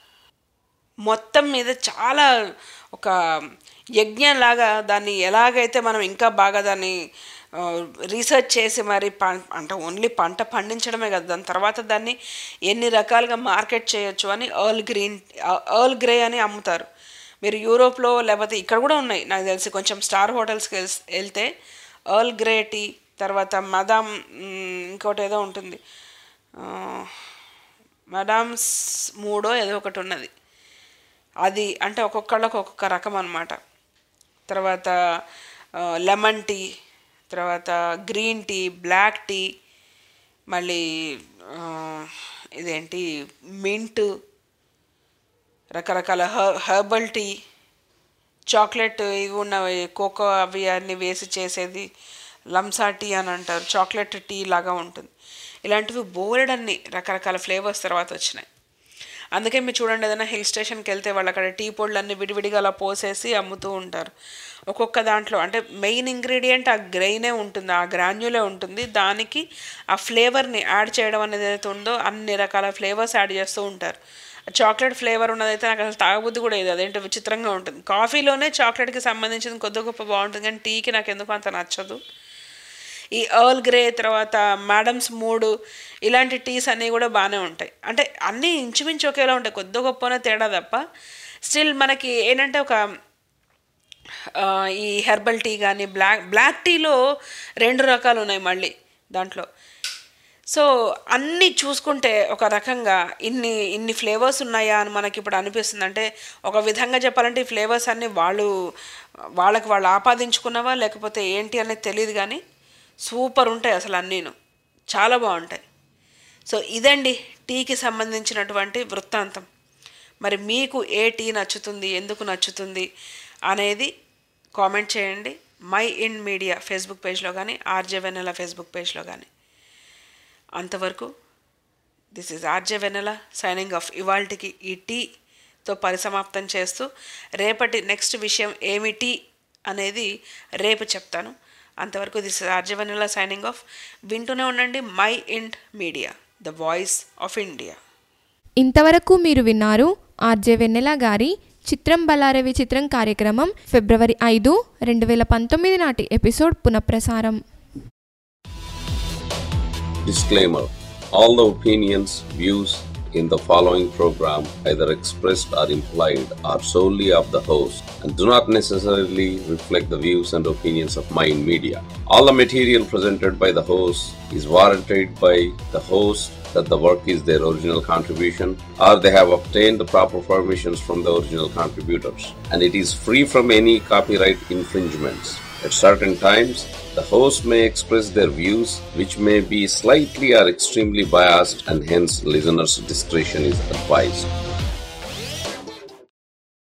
మొత్తం మీద చాలా ఒక యజ్ఞంలాగా దాన్ని ఎలాగైతే మనం ఇంకా బాగా దాన్ని రీసెర్చ్ చేసి మరి పం అంటే ఓన్లీ పంట పండించడమే కదా దాని తర్వాత దాన్ని ఎన్ని రకాలుగా మార్కెట్ చేయొచ్చు అని అర్ల్ గ్రీన్ అర్ల్ గ్రే అని అమ్ముతారు మీరు యూరోప్లో లేకపోతే ఇక్కడ కూడా ఉన్నాయి నాకు తెలిసి కొంచెం స్టార్ హోటల్స్కి వెళ్ వెళ్తే అర్ల్ గ్రే టీ తర్వాత మదామ్ మ్, ఇంకోటి ఏదో ఉంటుంది ఆ, మడామ్స్ మూడో ఏదో ఒకటి ఉన్నది అది అంటే ఒక్కొక్కళ్ళకి ఒక్కొక్క రకం అన్నమాట తర్వాత లెమన్ టీ తర్వాత గ్రీన్ టీ బ్లాక్ టీ మళ్ళీ ఆ, ఇదేంటి మింట్ రకరకాల హర్ హర్బల్ టీ చాక్లెట్ ఇవి ఉన్నవి కోకో అవి అన్నీ వేసి చేసేది లంసా టీ అని అంటారు చాక్లెట్ టీ లాగా ఉంటుంది ఇలాంటివి బోలెడన్ని రకరకాల ఫ్లేవర్స్ తర్వాత వచ్చినాయి అందుకే మీరు చూడండి ఏదైనా హిల్ స్టేషన్కి వెళ్తే వాళ్ళు అక్కడ టీ పొడులు అన్ని విడివిడిగా అలా పోసేసి అమ్ముతూ ఉంటారు ఒక్కొక్క దాంట్లో అంటే మెయిన్ ఇంగ్రీడియంట్ ఆ గ్రెయినే ఉంటుంది ఆ గ్రాన్యులే ఉంటుంది దానికి ఆ ఫ్లేవర్ని యాడ్ చేయడం అనేది ఏదైతే ఉందో అన్ని రకాల ఫ్లేవర్స్ యాడ్ చేస్తూ ఉంటారు చాక్లెట్ ఫ్లేవర్ ఉన్నదైతే నాకు అసలు తాగబుద్ధి కూడా ఇది అదేంటో విచిత్రంగా ఉంటుంది కాఫీలోనే చాక్లెట్కి సంబంధించింది కొద్ది గొప్ప బాగుంటుంది కానీ టీకి నాకు ఎందుకు అంత నచ్చదు ఈ అర్ల్ గ్రే తర్వాత మేడమ్స్ మూడు ఇలాంటి టీస్ అన్నీ కూడా బాగానే ఉంటాయి అంటే అన్నీ ఇంచుమించు ఒకేలా ఉంటాయి కొద్ది గొప్పనే తేడా తప్ప స్టిల్ మనకి ఏంటంటే ఒక ఆ, ఈ హెర్బల్ టీ కానీ బ్లాక్ బ్లాక్ టీలో రెండు రకాలు ఉన్నాయి మళ్ళీ దాంట్లో సో అన్నీ చూసుకుంటే ఒక రకంగా ఇన్ని ఇన్ని ఫ్లేవర్స్ ఉన్నాయా అని మనకి ఇప్పుడు అనిపిస్తుంది అంటే ఒక విధంగా చెప్పాలంటే ఈ ఫ్లేవర్స్ అన్నీ వాళ్ళు వాళ్ళకి వాళ్ళు ఆపాదించుకున్నవా లేకపోతే ఏంటి అనేది తెలియదు కానీ సూపర్ ఉంటాయి అసలు అన్నీను చాలా బాగుంటాయి సో ఇదండి టీకి సంబంధించినటువంటి వృత్తాంతం మరి మీకు ఏ టీ నచ్చుతుంది ఎందుకు నచ్చుతుంది అనేది కామెంట్ చేయండి మై ఇన్ మీడియా ఫేస్బుక్ పేజ్లో కానీ ఆర్జే వెన్నెల ఫేస్బుక్ పేజ్లో కానీ అంతవరకు this is RJ Vennela signing off ఇవాల్టికి ఈ టీతో పరిసమాప్తం చేస్తూ రేపటి నెక్స్ట్ విషయం ఏమిటి అనేది రేపు చెప్తాను అంతవరకు this is RJ Vennela signing off వింటూనే ఉండండి Mind Media the voice of India ఇంతవరకు మీరు విన్నారు ఆర్జే వెన్నెల గారి చిత్రం బలారే విచిత్రం కార్యక్రమం ఫిబ్రవరి ఐదు రెండు వేల పంతొమ్మిది నాటి ఎపిసోడ్ పునఃప్రసారం Disclaimer All the opinions, views in the following program, either expressed or implied, are solely of the host and do not necessarily reflect the views and opinions of Mind Media. All the material presented by the host is warranted by the host that the work is their original contribution or they have obtained the proper permissions from the original contributors and it is free from any copyright infringements. At certain times, the host may express their views, which may be slightly or extremely biased, and hence listeners' discretion is advised.